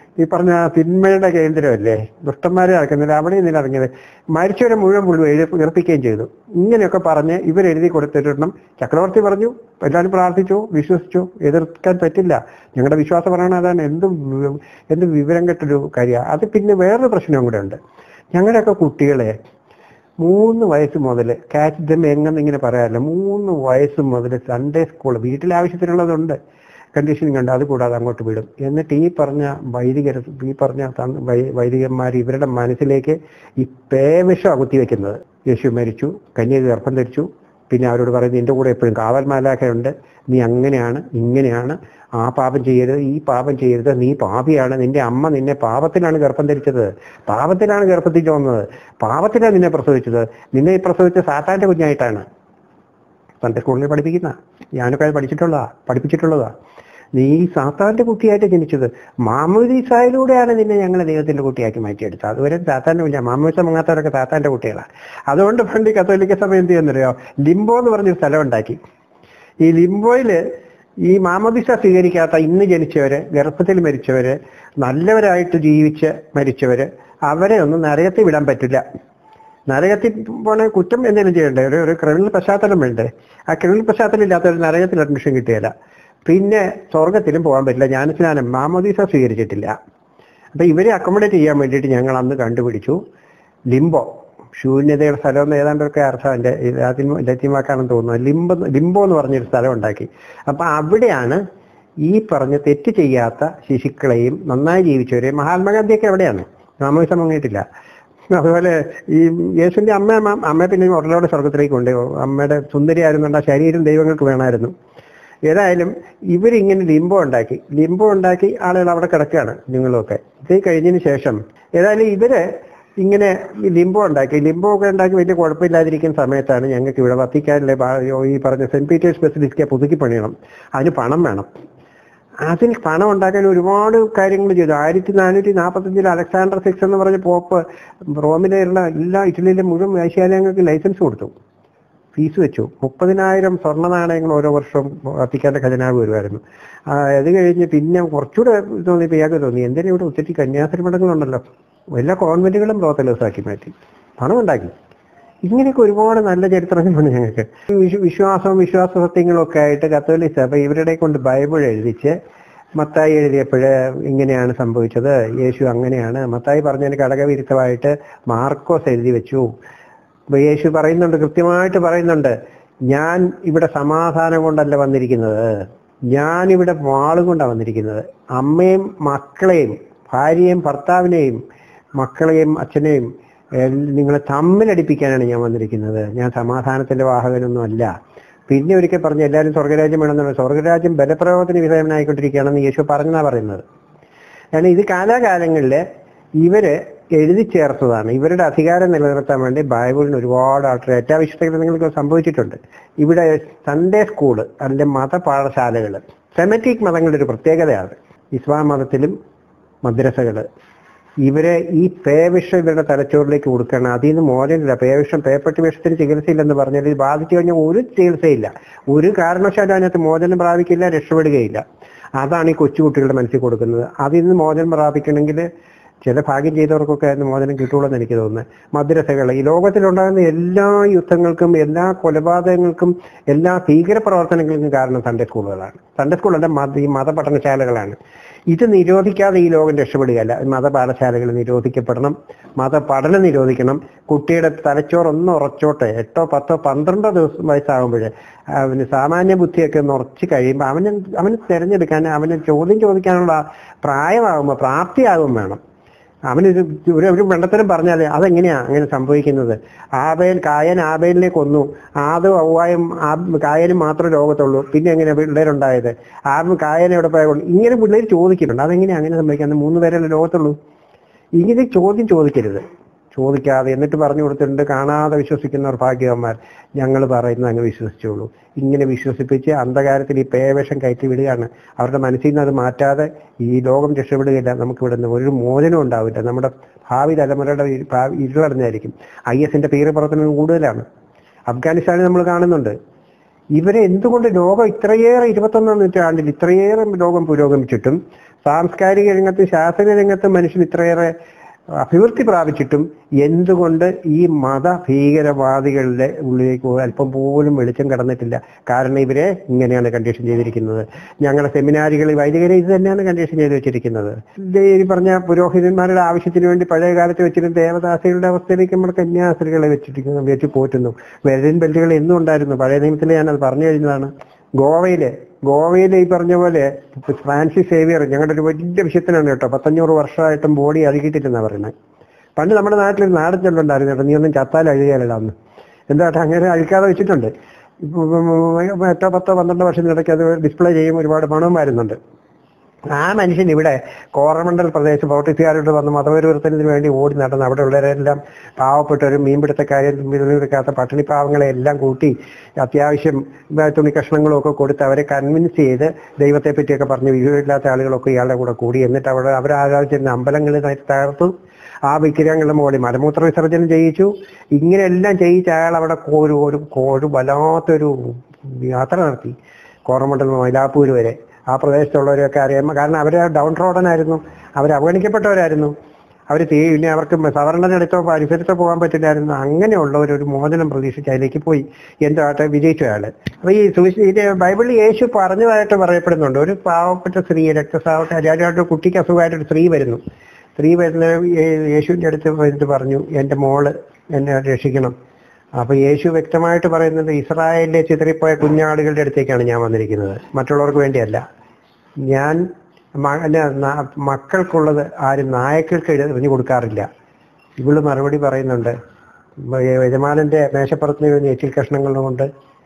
ഈ പറഞ്ഞ തിന്മയുടെ കേന്ദ്രമല്ലേ ദുഷ്ടന്മാരെ ഇറക്കുന്നില്ല അവിടെ നിന്നില്ല ഇറങ്ങിയത് മരിച്ചവരെ മുഴുവൻ മുഴുവൻ എഴുതി ഉയർപ്പിക്കുകയും ചെയ്തു ഇങ്ങനെയൊക്കെ പറഞ്ഞ് ഇവരെഴുതി കൊടുത്തിട്ടും ചക്രവർത്തി പറഞ്ഞു എല്ലാവരും പ്രാർത്ഥിച്ചു വിശ്വസിച്ചു എതിർക്കാൻ പറ്റില്ല ഞങ്ങളുടെ വിശ്വാസം പറയണ അതാണ് എന്ത് വി- എന്ത് വിവരം കെട്ടൊരു കാര്യമാണ് അത് പിന്നെ വേറൊരു പ്രശ്നവും കൂടെ ഉണ്ട് ഞങ്ങളുടെയൊക്കെ കുട്ടികളെ മൂന്ന് വയസ്സ് മുതൽ കാച്ച് ദം എങ്ങനെ ഇങ്ങനെ പറയാറില്ല മൂന്ന് വയസ്സ് മുതൽ സൺഡേ സ്കൂൾ വീട്ടിൽ ആവശ്യത്തിനുള്ളതുണ്ട് കണ്ടീഷനിങ് ഉണ്ട് അത് കൂടാതെ അങ്ങോട്ട് വിടും എന്നിട്ട് ഈ പറഞ്ഞ വൈദികർ ഈ പറഞ്ഞ തന്ന- വൈ- വൈദികന്മാർ ഇവരുടെ മനസ്സിലേക്ക് ഈ പേവിഷം കുത്തിവെക്കുന്നത് യേശു മരിച്ചു കന്യക ഗർഭം ധരിച്ചു പിന്നെ അവരോട് പറയുന്നത് നിന്റെ കൂടെ എപ്പോഴും കാവൽ മാലാഖയുണ്ട് നീ അങ്ങനെയാണ് ഇങ്ങനെയാണ് ആ പാപം ചെയ്യരുത് ഈ പാപം ചെയ്യരുത് നീ പാപിയാണ് നിന്റെ അമ്മ നിന്നെ പാപത്തിലാണ് ഗർഭം ധരിച്ചത് പാപത്തിലാണ് ഗർഭത്തിൽ വന്നത് പാപത്തിലാണ് നിന്നെ പ്രസവിച്ചത് നിന്നെ ഈ പ്രസവിച്ച സാത്താന്റെ കുഞ്ഞായിട്ടാണ് സൺഡേ സ്കൂളിൽ പഠിപ്പിക്കുന്ന ഞാനൊക്കെ അത് പഠിച്ചിട്ടുള്ളതാ പഠിപ്പിച്ചിട്ടുള്ളതാ നീ സാത്താന്റെ കുട്ടിയായിട്ട് ജനിച്ചത് മാമോദീസായിലൂടെയാണ് നിന്നെ ഞങ്ങളെ ദൈവത്തിന്റെ കുട്ടിയാക്കി മാറ്റിയെടുത്തത് അതുവരെ സാത്താന്റെ കുഞ്ഞാ മാമോദിസ മങ്ങാത്തവരൊക്കെ സാത്താന്റെ കുട്ടികളാണ് അതുകൊണ്ട് പണ്ട് ഈ കത്തോലിക്ക സഭ എന്ത് ചെയ്യുന്നറിയോ ലിംബോ എന്ന് പറഞ്ഞൊരു സ്ഥലം ഉണ്ടാക്കി ഈ ലിംബോയില് ഈ മാമോദിസ സ്വീകരിക്കാത്ത ഇന്ന് ജനിച്ചവര് ഗർഭത്തിൽ മരിച്ചവര് നല്ലവരായിട്ട് ജീവിച്ച് മരിച്ചവര് അവരെ ഒന്നും നരകത്തിൽ വിടാൻ പറ്റില്ല നരകത്തിൽ പോണ കുറ്റം എന്തെങ്കിലും ചെയ്യണ്ടേ ഒരു ഒരു ക്രിമിനൽ പശ്ചാത്തലം വേണ്ടേ ആ ക്രിമിനൽ പശ്ചാത്തലം ഇല്ലാത്തവർ നരകത്തിൽ അഡ്മിഷൻ കിട്ടുകയില്ല പിന്നെ സ്വർഗത്തിലും പോകാൻ പറ്റില്ല ജ്ഞാനസ്നാനം മാമോദീസ സ്വീകരിച്ചിട്ടില്ല അപ്പൊ ഇവരെ അക്കോമഡേറ്റ് ചെയ്യാൻ വേണ്ടിയിട്ട് ഞങ്ങൾ അന്ന് കണ്ടുപിടിച്ചു ലിംബോ ശൂന്യതയുടെ സ്ഥലം എന്ന് ഏതാണ്ടൊക്കെ അർത്ഥം എൻ്റെ ലാത്തിൻ ലത്തീൻ വാക്കാണെന്ന് തോന്നുന്നു ലിംബോ ലിംബോ എന്ന് പറഞ്ഞൊരു സ്ഥലം ഉണ്ടാക്കി അപ്പൊ അവിടെയാണ് ഈ പറഞ്ഞ തെറ്റ് ചെയ്യാത്ത ശിശുക്കളെയും നന്നായി ജീവിച്ചവരെയും മഹാത്മാഗാന്ധിയൊക്കെ എവിടെയാണ് മാമോദിസം വാങ്ങിയിട്ടില്ല അതുപോലെ ഈ യേശുവിന്റെ അമ്മ അമ്മ- അമ്മയെ പിന്നെ ഉടലോടെ സ്വർഗത്തിലേക്ക് കൊണ്ടുപോകും അമ്മയുടെ സുന്ദരി ആയിരുന്നുണ്ട് ആ ശരീരം ദൈവങ്ങൾക്ക് വേണമായിരുന്നു ഏതായാലും ഇവരിങ്ങനെ ലിംബോ ഉണ്ടാക്കി ലിംബോ ഉണ്ടാക്കി ആളുകൾ അവിടെ കിടക്കുകയാണ് നിങ്ങളൊക്കെ ഇത് കഴിഞ്ഞതിന് ശേഷം ഏതായാലും ഇവര് ഇങ്ങനെ ഈ ലിംബോ ഉണ്ടാക്കി ലിംബോ ഒക്കെ ഉണ്ടാക്കി വലിയ കുഴപ്പമില്ലാതിരിക്കുന്ന സമയത്താണ് ഞങ്ങൾക്ക് ഇവിടെ വത്തിക്കാനിലെ ബാ- ഈ പറഞ്ഞ സെന്റ് പീറ്റേഴ്സ് ബസിലിക്ക പുതുക്കി പണിയണം അതിന് പണം വേണം അതിന് പണം ഉണ്ടാക്കാൻ ഒരുപാട് കാര്യങ്ങൾ ചെയ്തു ആയിരത്തി നാനൂറ്റി നാൽപ്പത്തഞ്ചിൽ അലക്സാണ്ടർ സിക്സ് എന്ന് പറഞ്ഞ പോപ്പ് റോമിലുള്ള എല്ലാ ഇറ്റലിയിലെ മുഴുവൻ വൈശ്യാലയങ്ങൾക്ക് ലൈസൻസ് കൊടുത്തു ഫീസ് വെച്ചു മുപ്പതിനായിരം സ്വർണ്ണ നാണയങ്ങൾ ഓരോ വർഷവും വത്തിക്കാന്റെ ഖജനാവ് വരുമായിരുന്നു ആ, അത് കഴിഞ്ഞ് പിന്നെ കുറച്ചുകൂടെ തോന്നിയപ്പോൾ ഇയാൾക്ക് തോന്നി എന്തിനാ ഇവിടെ ഒത്തിരി കന്യാസ്ത്രീ മഠങ്ങളുണ്ടല്ലോ എല്ലാ കോൺവെന്റുകളും പ്രോത്തലോസാക്കി മാറ്റി പണം ഉണ്ടാക്കി ഇങ്ങനെയൊക്കെ ഒരുപാട് നല്ല ചരിത്രങ്ങളുണ്ട് ഞങ്ങൾക്ക് വിശ്വ- വിശ്വാസവും വിശ്വാസ സത്യങ്ങളും ഒക്കെ ആയിട്ട് കത്തോലിക് സഭ ഇവരുടെ കൊണ്ട് ബൈബിൾ എഴുതിച്ച് മത്തായി എഴുതിയപ്പോഴ് ഇങ്ങനെയാണ് സംഭവിച്ചത് യേശു അങ്ങനെയാണ് മത്തായി പറഞ്ഞതിന് ഘടകവിരുദ്ധമായിട്ട് മാർക്കോസ് എഴുതി വെച്ചു അപ്പൊ യേശു പറയുന്നുണ്ട് കൃത്യമായിട്ട് പറയുന്നുണ്ട് ഞാൻ ഇവിടെ സമാധാനം കൊണ്ടല്ല വന്നിരിക്കുന്നത് ഞാൻ ഇവിടെ വാളും കൊണ്ടാണ് വന്നിരിക്കുന്നത് അമ്മയും മക്കളെയും ഭാര്യയും ഭർത്താവിനെയും മക്കളെയും അച്ഛനെയും എൽ- നിങ്ങളെ തമ്മിലടിപ്പിക്കാനാണ് ഞാൻ വന്നിരിക്കുന്നത് ഞാൻ സമാധാനത്തിന്റെ വാഹകനൊന്നും അല്ല പിന്നെ ഒരിക്കൽ പറഞ്ഞു എല്ലാവരും സ്വർഗരാജ്യം വേണമെന്നാണ് സ്വർഗരാജ്യം ബലപ്രയോഗത്തിന് വിധേയനായിക്കൊണ്ടിരിക്കുകയാണെന്ന് യേശു പറഞ്ഞാ പറയുന്നത് കാരണം ഇത് കാലാകാലങ്ങളിൽ ഇവര് എഴുതി ചേർത്തതാണ് ഇവരുടെ അധികാരം നിലനിർത്താൻ വേണ്ടി ബൈബിളിന് ഒരുപാട് ആൾക്കാർ അത്യാവശ്യ ഗ്രന്ഥങ്ങൾക്ക് സംഭവിച്ചിട്ടുണ്ട് ഇവിടെ സൺഡേ സ്കൂള് അതിന്റെ മതപാഠശാലകൾ സെമറ്റിക് മതങ്ങളുടെ ഒരു പ്രത്യേകതയാണ് ഇസ്ലാം മതത്തിലും മദ്രസകള് ഇവരെ ഈ പേവിഷം ഇവരുടെ തലച്ചോറിലേക്ക് കൊടുക്കണം അതിൽ നിന്ന് മോചനമില്ല പേവിഷം പേപ്പട്ടി വിഷത്തിന് ചികിത്സയില്ലെന്ന് പറഞ്ഞാൽ ഇത് ബാധിച്ചു കഴിഞ്ഞാൽ ഒരു ചികിത്സയില്ല ഒരു കാരണവശാലും അതിനകത്ത് മോചനം പ്രാപിക്കില്ല രക്ഷപ്പെടുകയില്ല അതാണ് ഈ കൊച്ചുകുട്ടികളുടെ മനസ്സിൽ കൊടുക്കുന്നത് അതിൽ നിന്ന് മോചനം പ്രാപിക്കണമെങ്കിൽ ചില ഭാഗ്യം ചെയ്തവർക്കൊക്കെ അതിന് മോചനം കിട്ടുള്ളൂ എന്ന് എനിക്ക് തോന്നുന്നത് മദ്രസകൾ ഈ ലോകത്തിലുണ്ടാകുന്ന എല്ലാ യുദ്ധങ്ങൾക്കും എല്ലാ കൊലപാതകങ്ങൾക്കും എല്ലാ ഭീകര പ്രവർത്തനങ്ങൾക്കും കാരണം സൺഡേ സ്കൂളുകളാണ് സൺഡേ സ്കൂളല്ല മത ഈ മതപഠനശാലകളാണ് ഇത് നിരോധിക്കാതെ ഈ ലോകം രക്ഷപ്പെടുകയല്ല മതപാഠശാലകൾ നിരോധിക്കപ്പെടണം മതപഠനം നിരോധിക്കണം കുട്ടിയുടെ തലച്ചോറ് ഒന്ന് ഉറച്ചോട്ടെ എട്ടോ പത്തോ പന്ത്രണ്ടോ ദിവസം വയസ്സാകുമ്പോൾ അവന് സാമാന്യ ബുദ്ധിയൊക്കെ ഒന്ന് ഉറച്ച് കഴിയുമ്പോൾ അവന് അവന് തിരഞ്ഞെടുക്കാൻ അവന് ചോദ്യം ചോദിക്കാനുള്ള പ്രായമാകുമ്പോൾ പ്രാപ്തിയാകും വേണം അവനൊരു ഒരു ഒരു വെണ്ടത്തരം പറഞ്ഞാൽ അതെങ്ങനെയാ അങ്ങനെ സംഭവിക്കുന്നത് ആബേൽ കായൻ ആബേലിനെ കൊന്നു ആദും ഔവായും ആ കായനും മാത്രമേ ലോകത്തുള്ളൂ പിന്നെ എങ്ങനെയാ പിള്ളേരുണ്ടായത് ആ കായൻ എവിടെ പോയ ഇങ്ങനെ പിള്ളേർ ചോദിക്കുന്നുണ്ട് അതെങ്ങനെയാ അങ്ങനെ സംഭവിക്കുന്നത് മൂന്ന് പേരല്ലേ ലോകത്തുള്ളൂ ഇങ്ങനെ ചോദ്യം ചോദിക്കരുത് ചോദിക്കാതെ എന്നിട്ട് പറഞ്ഞു കൊടുത്തിട്ടുണ്ട് കാണാതെ വിശ്വസിക്കുന്നവർ ഭാഗ്യവന്മാർ ഞങ്ങൾ പറയുന്നത് അങ്ങ് വിശ്വസിച്ചോളൂ ഇങ്ങനെ വിശ്വസിപ്പിച്ച് അന്ധകാരത്തിൽ ഈ പേവേഷം കയറ്റി വിടുകയാണ് അവരുടെ മനസ്സിൽ നിന്ന് അത് മാറ്റാതെ ഈ ലോകം രക്ഷപ്പെടുകയില്ല നമുക്ക് ഇവിടെ നിന്ന് ഒരു മോചനം ഉണ്ടാവില്ല നമ്മുടെ ഭാവി തലമുറയുടെ ഈ ഭാവി ഇരുളടഞ്ഞായിരിക്കും ഐ എസിന്റെ തീവ്രപ്രവർത്തനം കൂടുതലാണ് അഫ്ഗാനിസ്ഥാനിൽ നമ്മൾ കാണുന്നുണ്ട് ഇവരെ എന്തുകൊണ്ട് ലോകം ഇത്രയേറെ ഇരുപത്തൊന്നാം നൂറ്റാണ്ടിൽ ഇത്രയേറെ ലോകം പുരോഗമിച്ചിട്ടും സാംസ്കാരിക രംഗത്തും ശാസ്ത്രീയ രംഗത്തും മനുഷ്യൻ ഇത്രയേറെ അഭിവൃദ്ധി പ്രാപിച്ചിട്ടും എന്തുകൊണ്ട് ഈ മത ഭീകരവാദികളുടെ ഉള്ളിലേക്ക് അല്പം പോലും വെളിച്ചം കടന്നിട്ടില്ല കാരണം ഇവരെ ഇങ്ങനെയാണ് കണ്ടീഷൻ ചെയ്തിരിക്കുന്നത് ഞങ്ങളുടെ സെമിനാറുകളിൽ വൈദികരെ ഇത് തന്നെയാണ് കണ്ടീഷൻ ചെയ്ത് വെച്ചിരിക്കുന്നത് ഇത് ഈ പറഞ്ഞ പുരോഹിതന്മാരുടെ ആവശ്യത്തിന് വേണ്ടി പഴയ കാലത്ത് വെച്ചിരുന്ന ദേവദാസികളുടെ അവസ്ഥയിലേക്ക് നമ്മൾ കന്യാസ്ത്രീകളെ വെച്ചിരിക്കുന്നു വെച്ച് പോറ്റുന്നു വെരൻ ബെൽറ്റുകൾ എന്നും ഉണ്ടായിരുന്നു പഴയ നിയമത്തിൽ ഞാനത് പറഞ്ഞു കഴിഞ്ഞതാണ് ഗോവയില് ഗോവയിൽ ഈ പറഞ്ഞ പോലെ ഫ്രാൻസിസ് സേവിയർ ഞങ്ങളുടെ ഒരു വലിയ വിഷയത്തിനാണ് കേട്ടോ പത്തഞ്ഞൂറ് വർഷമായിട്ടും ബോഡി അഴുകിയിട്ടില്ലെന്നാണ് പറയുന്നത് പണ്ട് നമ്മുടെ നാട്ടിലൊരു നാടൻ ചൊല്ലുണ്ടായിരുന്നു കേട്ടോ നീ ഒന്നും ചത്താൽ അഴുകിയാലല്ല അന്ന് എന്താ കേട്ടോ അങ്ങനെ അഴിക്കാതെ വെച്ചിട്ടുണ്ട് ഇപ്പൊ എട്ടോ പത്തോ പന്ത്രണ്ടോ വർഷത്തിനിടയ്ക്ക് അത് ഡിസ്പ്ലേ ചെയ്യും ഒരുപാട് പണവും വരുന്നുണ്ട് ആ മനുഷ്യൻ ഇവിടെ കോറമണ്ടൽ പ്രദേശം പോർട്ടുഗീസുകാരോട് വന്ന് മതപരിവർത്തനത്തിന് വേണ്ടി ഓടി നടന്ന് അവിടെ ഉള്ളവരെല്ലാം പാവപ്പെട്ടവരും മീൻപിടുത്തക്കാരും മീൻപിടുക്കാത്ത പട്ടിണി പാവങ്ങളെ എല്ലാം കൂട്ടി അത്യാവശ്യം തുണി കഷ്ണങ്ങളും ഒക്കെ കൊടുത്ത് അവരെ കൺവിൻസ് ചെയ്ത് ദൈവത്തെ പറ്റിയൊക്കെ പറഞ്ഞ് വിവരമില്ലാത്ത ആളുകളൊക്കെ ഇയാളുടെ കൂടെ കൂടി എന്നിട്ട് അവിടെ അവരാലോചിച്ചിരുന്ന അമ്പലങ്ങളിൽ തകർത്തു ആ വിഗ്രഹങ്ങളുടെ മുകളിൽ മലമൂത്ര വിസർജനം ചെയ്യിച്ചു ഇങ്ങനെയെല്ലാം ചെയ്യിച്ച അയാൾ അവിടെ ഒരു ഒരു ഒരു വല്ലാത്തൊരു യാത്ര നടത്തി കോറമണ്ടൽ മൈലാപ്പൂര് വരെ ആ പ്രദേശത്തുള്ളവരെയൊക്കെ അറിയാം കാരണം അവർ ഡൗൺ റോഡനായിരുന്നു അവർ അവഗണിക്കപ്പെട്ടവരായിരുന്നു അവർ തീ പിന്നെ അവർക്ക് സവർണനടുത്തോ പരിസരത്തോ പോകാൻ പറ്റില്ലായിരുന്നു അങ്ങനെയുള്ളവർ ഒരു മോചനം പ്രതീക്ഷിച്ച് അതിലേക്ക് പോയി എന്താട്ടെ വിജയിച്ചു അയാള് അപ്പൊ ഈ സുവിശേ ഇത് ബൈബിളിൽ യേശു പറഞ്ഞതായിട്ട് പറയപ്പെടുന്നുണ്ട് ഒരു പാവപ്പെട്ട സ്ത്രീ രക്തസ്രാവത്തെ അല്ലാതെ കുട്ടിക്ക് അസുഖമായിട്ടൊരു സ്ത്രീ വരുന്നു സ്ത്രീ വരുന്ന യേ- യേശുവിന്റെ അടുത്ത് വന്നിട്ട് പറഞ്ഞു എൻ്റെ മോള് എന്നെ രക്ഷിക്കണം അപ്പൊ യേശു വ്യക്തമായിട്ട് പറയുന്നത് ഇസ്രായേലിലെ ചിതറിപ്പോയ കുഞ്ഞാടുകളുടെ അടുത്തേക്കാണ് ഞാൻ വന്നിരിക്കുന്നത് മറ്റുള്ളവർക്ക് വേണ്ടിയല്ല ഞാൻ മ- അല്ല, ന- മക്കൾക്കുള്ളത് ആരും നായക്കൾക്ക് എറിഞ്ഞു കൊടുക്കാറില്ല ഇവള് മറുപടി പറയുന്നുണ്ട് മ- യജമാനന്റെ മേശപ്പുറത്തിന് വേണ്ടി എച്ചിൽ കഷ്ണങ്ങൾ കൊണ്ട്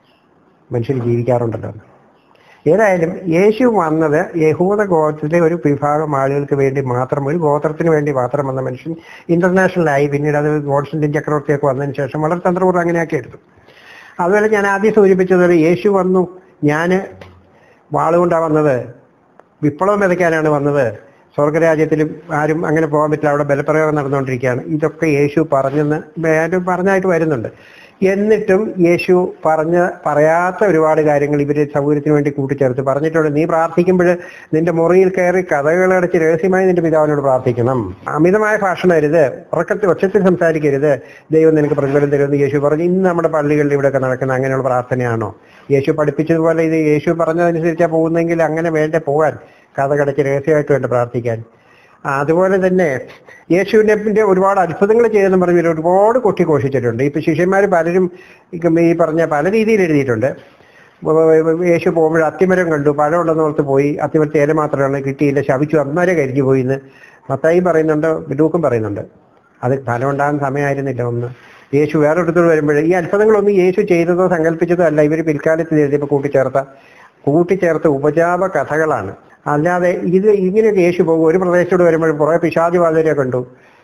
മനുഷ്യർ ജീവിക്കാറുണ്ടല്ലോ ഏതായാലും യേശു വന്നത് യഹൂദ ഗോത്രത്തിലെ ഒരു വിഭാഗം ആളുകൾക്ക് വേണ്ടി മാത്രം ഒരു ഗോത്രത്തിന് വേണ്ടി മാത്രം വന്ന മനുഷ്യൻ ഇന്റർനാഷണലായി പിന്നീട് അത് ഗോഡ്സന്റെയും ചക്രവർത്തിയൊക്കെ വന്നതിന് ശേഷം വളരെ തന്ത്രപൂർവ്വം അങ്ങനെയാക്കി എടുത്തു അതുപോലെ ഞാൻ ആദ്യം സൂചിപ്പിച്ചത് യേശു വന്നു ഞാന് വാളുകൊണ്ടാണ് വന്നത് വിപ്ലവം വിതയ്ക്കാനാണ് വന്നത് സ്വർഗരാജ്യത്തിലും ആരും അങ്ങനെ പോകാൻ പറ്റില്ല അവിടെ ബലപ്രയോഗം നടന്നുകൊണ്ടിരിക്കുകയാണ് ഇതൊക്കെ യേശു പറഞ്ഞെന്ന് വേറെ പറഞ്ഞായിട്ട് വരുന്നുണ്ട് എന്നിട്ടും യേശു പറഞ്ഞ പറയാത്ത ഒരുപാട് കാര്യങ്ങൾ ഇവര് സൗകര്യത്തിന് വേണ്ടി കൂട്ടിച്ചേർത്ത് പറഞ്ഞിട്ടുണ്ട് നീ പ്രാർത്ഥിക്കുമ്പോൾ നിന്റെ മുറിയിൽ കയറി കഥകളടച്ച് രഹസ്യമായി നിന്റെ പിതാവിനോട് പ്രാർത്ഥിക്കണം അമിതമായ ഭാഷണം അരുത് ഉറക്കത്തിൽ ഒച്ചത്തിൽ സംസാരിക്കരുത് ദൈവം നിനക്ക് പ്രതിഫലം തരുമെന്ന് യേശു പറഞ്ഞു ഇന്ന് നമ്മുടെ പള്ളികളിൽ ഇവിടെയൊക്കെ നടക്കുന്ന അങ്ങനെയുള്ള പ്രാർത്ഥനയാണോ യേശു പഠിപ്പിച്ചതുപോലെ ഇത് യേശു പറഞ്ഞതനുസരിച്ചാ പോകുന്നെങ്കിൽ അങ്ങനെ വേണ്ടേ പോകാൻ കഥ കടച്ച് രഹസ്യമായിട്ട് വേണ്ട പ്രാർത്ഥിക്കാൻ ആ, അതുപോലെ തന്നെ യേശുവിനെ ഒരുപാട് അത്ഭുതങ്ങൾ ചെയ്തെന്ന് പറഞ്ഞ് ഇവർ ഒരുപാട് കൊട്ടിഘോഷിച്ചിട്ടുണ്ട് ഇപ്പൊ ശിഷ്യന്മാർ പലരും ഈ- ഈ പറഞ്ഞ പല രീതിയിൽ എഴുതിയിട്ടുണ്ട് യേശു പോകുമ്പോൾ അത്തിമരം കണ്ടു പഴം ഉണ്ടെന്ന് ഓർത്ത് പോയി അത്തിമരത്തെ ഇല മാത്രമാണ് കിട്ടിയില്ല ശപിച്ചു അന്നേരം കരിഞ്ഞു പോയി എന്ന് മത്തായി പറയുന്നുണ്ട് ലൂക്കും പറയുന്നുണ്ട് അത് ഫലം ഉണ്ടാകാൻ സമയമായിരുന്നില്ല ഒന്ന് യേശു വേറൊരിടത്തോട് വരുമ്പോൾ ഈ അത്ഭുതങ്ങളൊന്നും യേശു ചെയ്തതോ സങ്കല്പിച്ചതോ അല്ല ഇവർ പിൽക്കാലത്ത് എഴുതിയപ്പോൾ കൂട്ടിച്ചേർത്ത കൂട്ടിച്ചേർത്ത ഉപജാപ കഥകളാണ് അല്ലാതെ ഇത് ഇങ്ങനെയൊക്കെ യേശു പോകും ഒരു പ്രദേശത്തോട് വരുമ്പോൾ കുറേ പിശാചി ബാധിതരെ കണ്ടു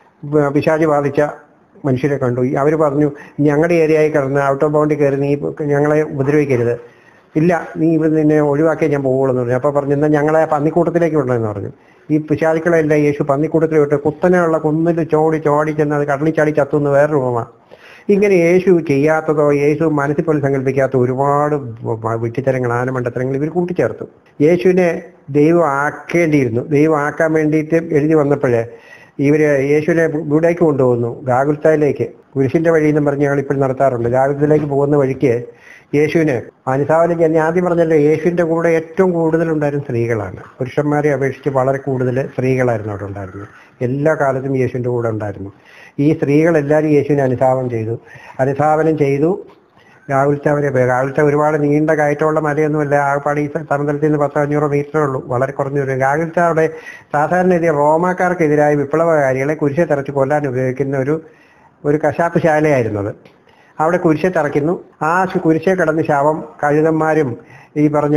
ബ- പിശാചി ബാധിച്ച മനുഷ്യരെ കണ്ടു അവർ പറഞ്ഞു ഞങ്ങളുടെ ഏരിയയിൽ കിടന്ന് ഔട്ട് ഓഫ് ബൗണ്ടിൽ കയറി നീ ഞങ്ങളെ ഉപദ്രവിക്കരുത് ഇല്ല നീ ഇവിടെ നിന്നെ ഒഴിവാക്കിയേ ഞാൻ പോകുള്ളൂ എന്ന് പറഞ്ഞു അപ്പൊ പറഞ്ഞു എന്നാൽ ഞങ്ങളെ പന്നിക്കൂട്ടത്തിലേക്ക് വിടണമെന്ന് പറഞ്ഞു ഈ പിശാചുക്കളെല്ലാം യേശു പന്നിക്കൂട്ടത്തിൽ വിട്ട് കുത്തനെയുള്ള കുന്നിൽ ചോടി ചോടി ചെന്ന് അത് കടലിൽ ചാടി ചത്തുന്ന വേറെ രൂപമാണ് ഇങ്ങനെ യേശു ചെയ്യാത്തതോ യേശു മനസ്സിൽ പോലും സങ്കല്പിക്കാത്ത ഒരുപാട് വ- വിട്ടിത്തരങ്ങൾ ആനമണ്ടത്തരങ്ങൾ ഇവർ കൂട്ടിച്ചേർത്തു യേശുവിനെ ദൈവം ആക്കേണ്ടിയിരുന്നു ദൈവം ആക്കാൻ വേണ്ടിയിട്ട് എഴുതി വന്നപ്പോഴേ ഇവര് യേശുവിനെ ഇവിടേക്ക് കൊണ്ടുപോകുന്നു ഗാഗുൽത്തായിലേക്ക് കുരിശിന്റെ വഴി എന്നും പറഞ്ഞ് ഞങ്ങൾ ഇപ്പോഴും നടത്താറുണ്ട് ഗാഗുൽത്തിലേക്ക് പോകുന്ന വഴിക്ക് യേശുവിന് അനുസാവനം ഞാൻ ആദ്യം പറഞ്ഞല്ലോ യേശുവിന്റെ കൂടെ ഏറ്റവും കൂടുതൽ ഉണ്ടായിരുന്ന സ്ത്രീകളാണ് പുരുഷന്മാരെ അപേക്ഷിച്ച് വളരെ കൂടുതൽ സ്ത്രീകളായിരുന്നു അവിടെ ഉണ്ടായിരുന്നത് എല്ലാ കാലത്തും യേശുവിന്റെ കൂടെ ഉണ്ടായിരുന്നു ഈ സ്ത്രീകളെല്ലാവരും യേശുവിനെ അനുധാവനം ചെയ്തു അനുധാവനം ചെയ്തു രാവിലത്തെ അവരെ രാവിലത്തെ ഒരുപാട് നീണ്ട കയറ്റമുള്ള മലയൊന്നുമില്ല ആകപ്പാട് ഈ സമതലത്തിൽ നിന്ന് പത്തോ അഞ്ഞൂറോ മീറ്ററേ ഉള്ളൂ വളരെ കുറഞ്ഞ ഒരു രാവിലത്തെ അവിടെ സാധാരണ രീതി റോമാക്കാർക്കെതിരായ വിപ്ലവകാരികളെ കുരിശെ തറച്ച് കൊല്ലാൻ ഉപയോഗിക്കുന്ന ഒരു ഒരു കശാപ്പ് ശാലയായിരുന്നത് അവിടെ കുരിശെ തറയ്ക്കുന്നു ആ ശു- കുരിശെ കിടന്ന് ശവം കഴുകന്മാരും ഈ പറഞ്ഞ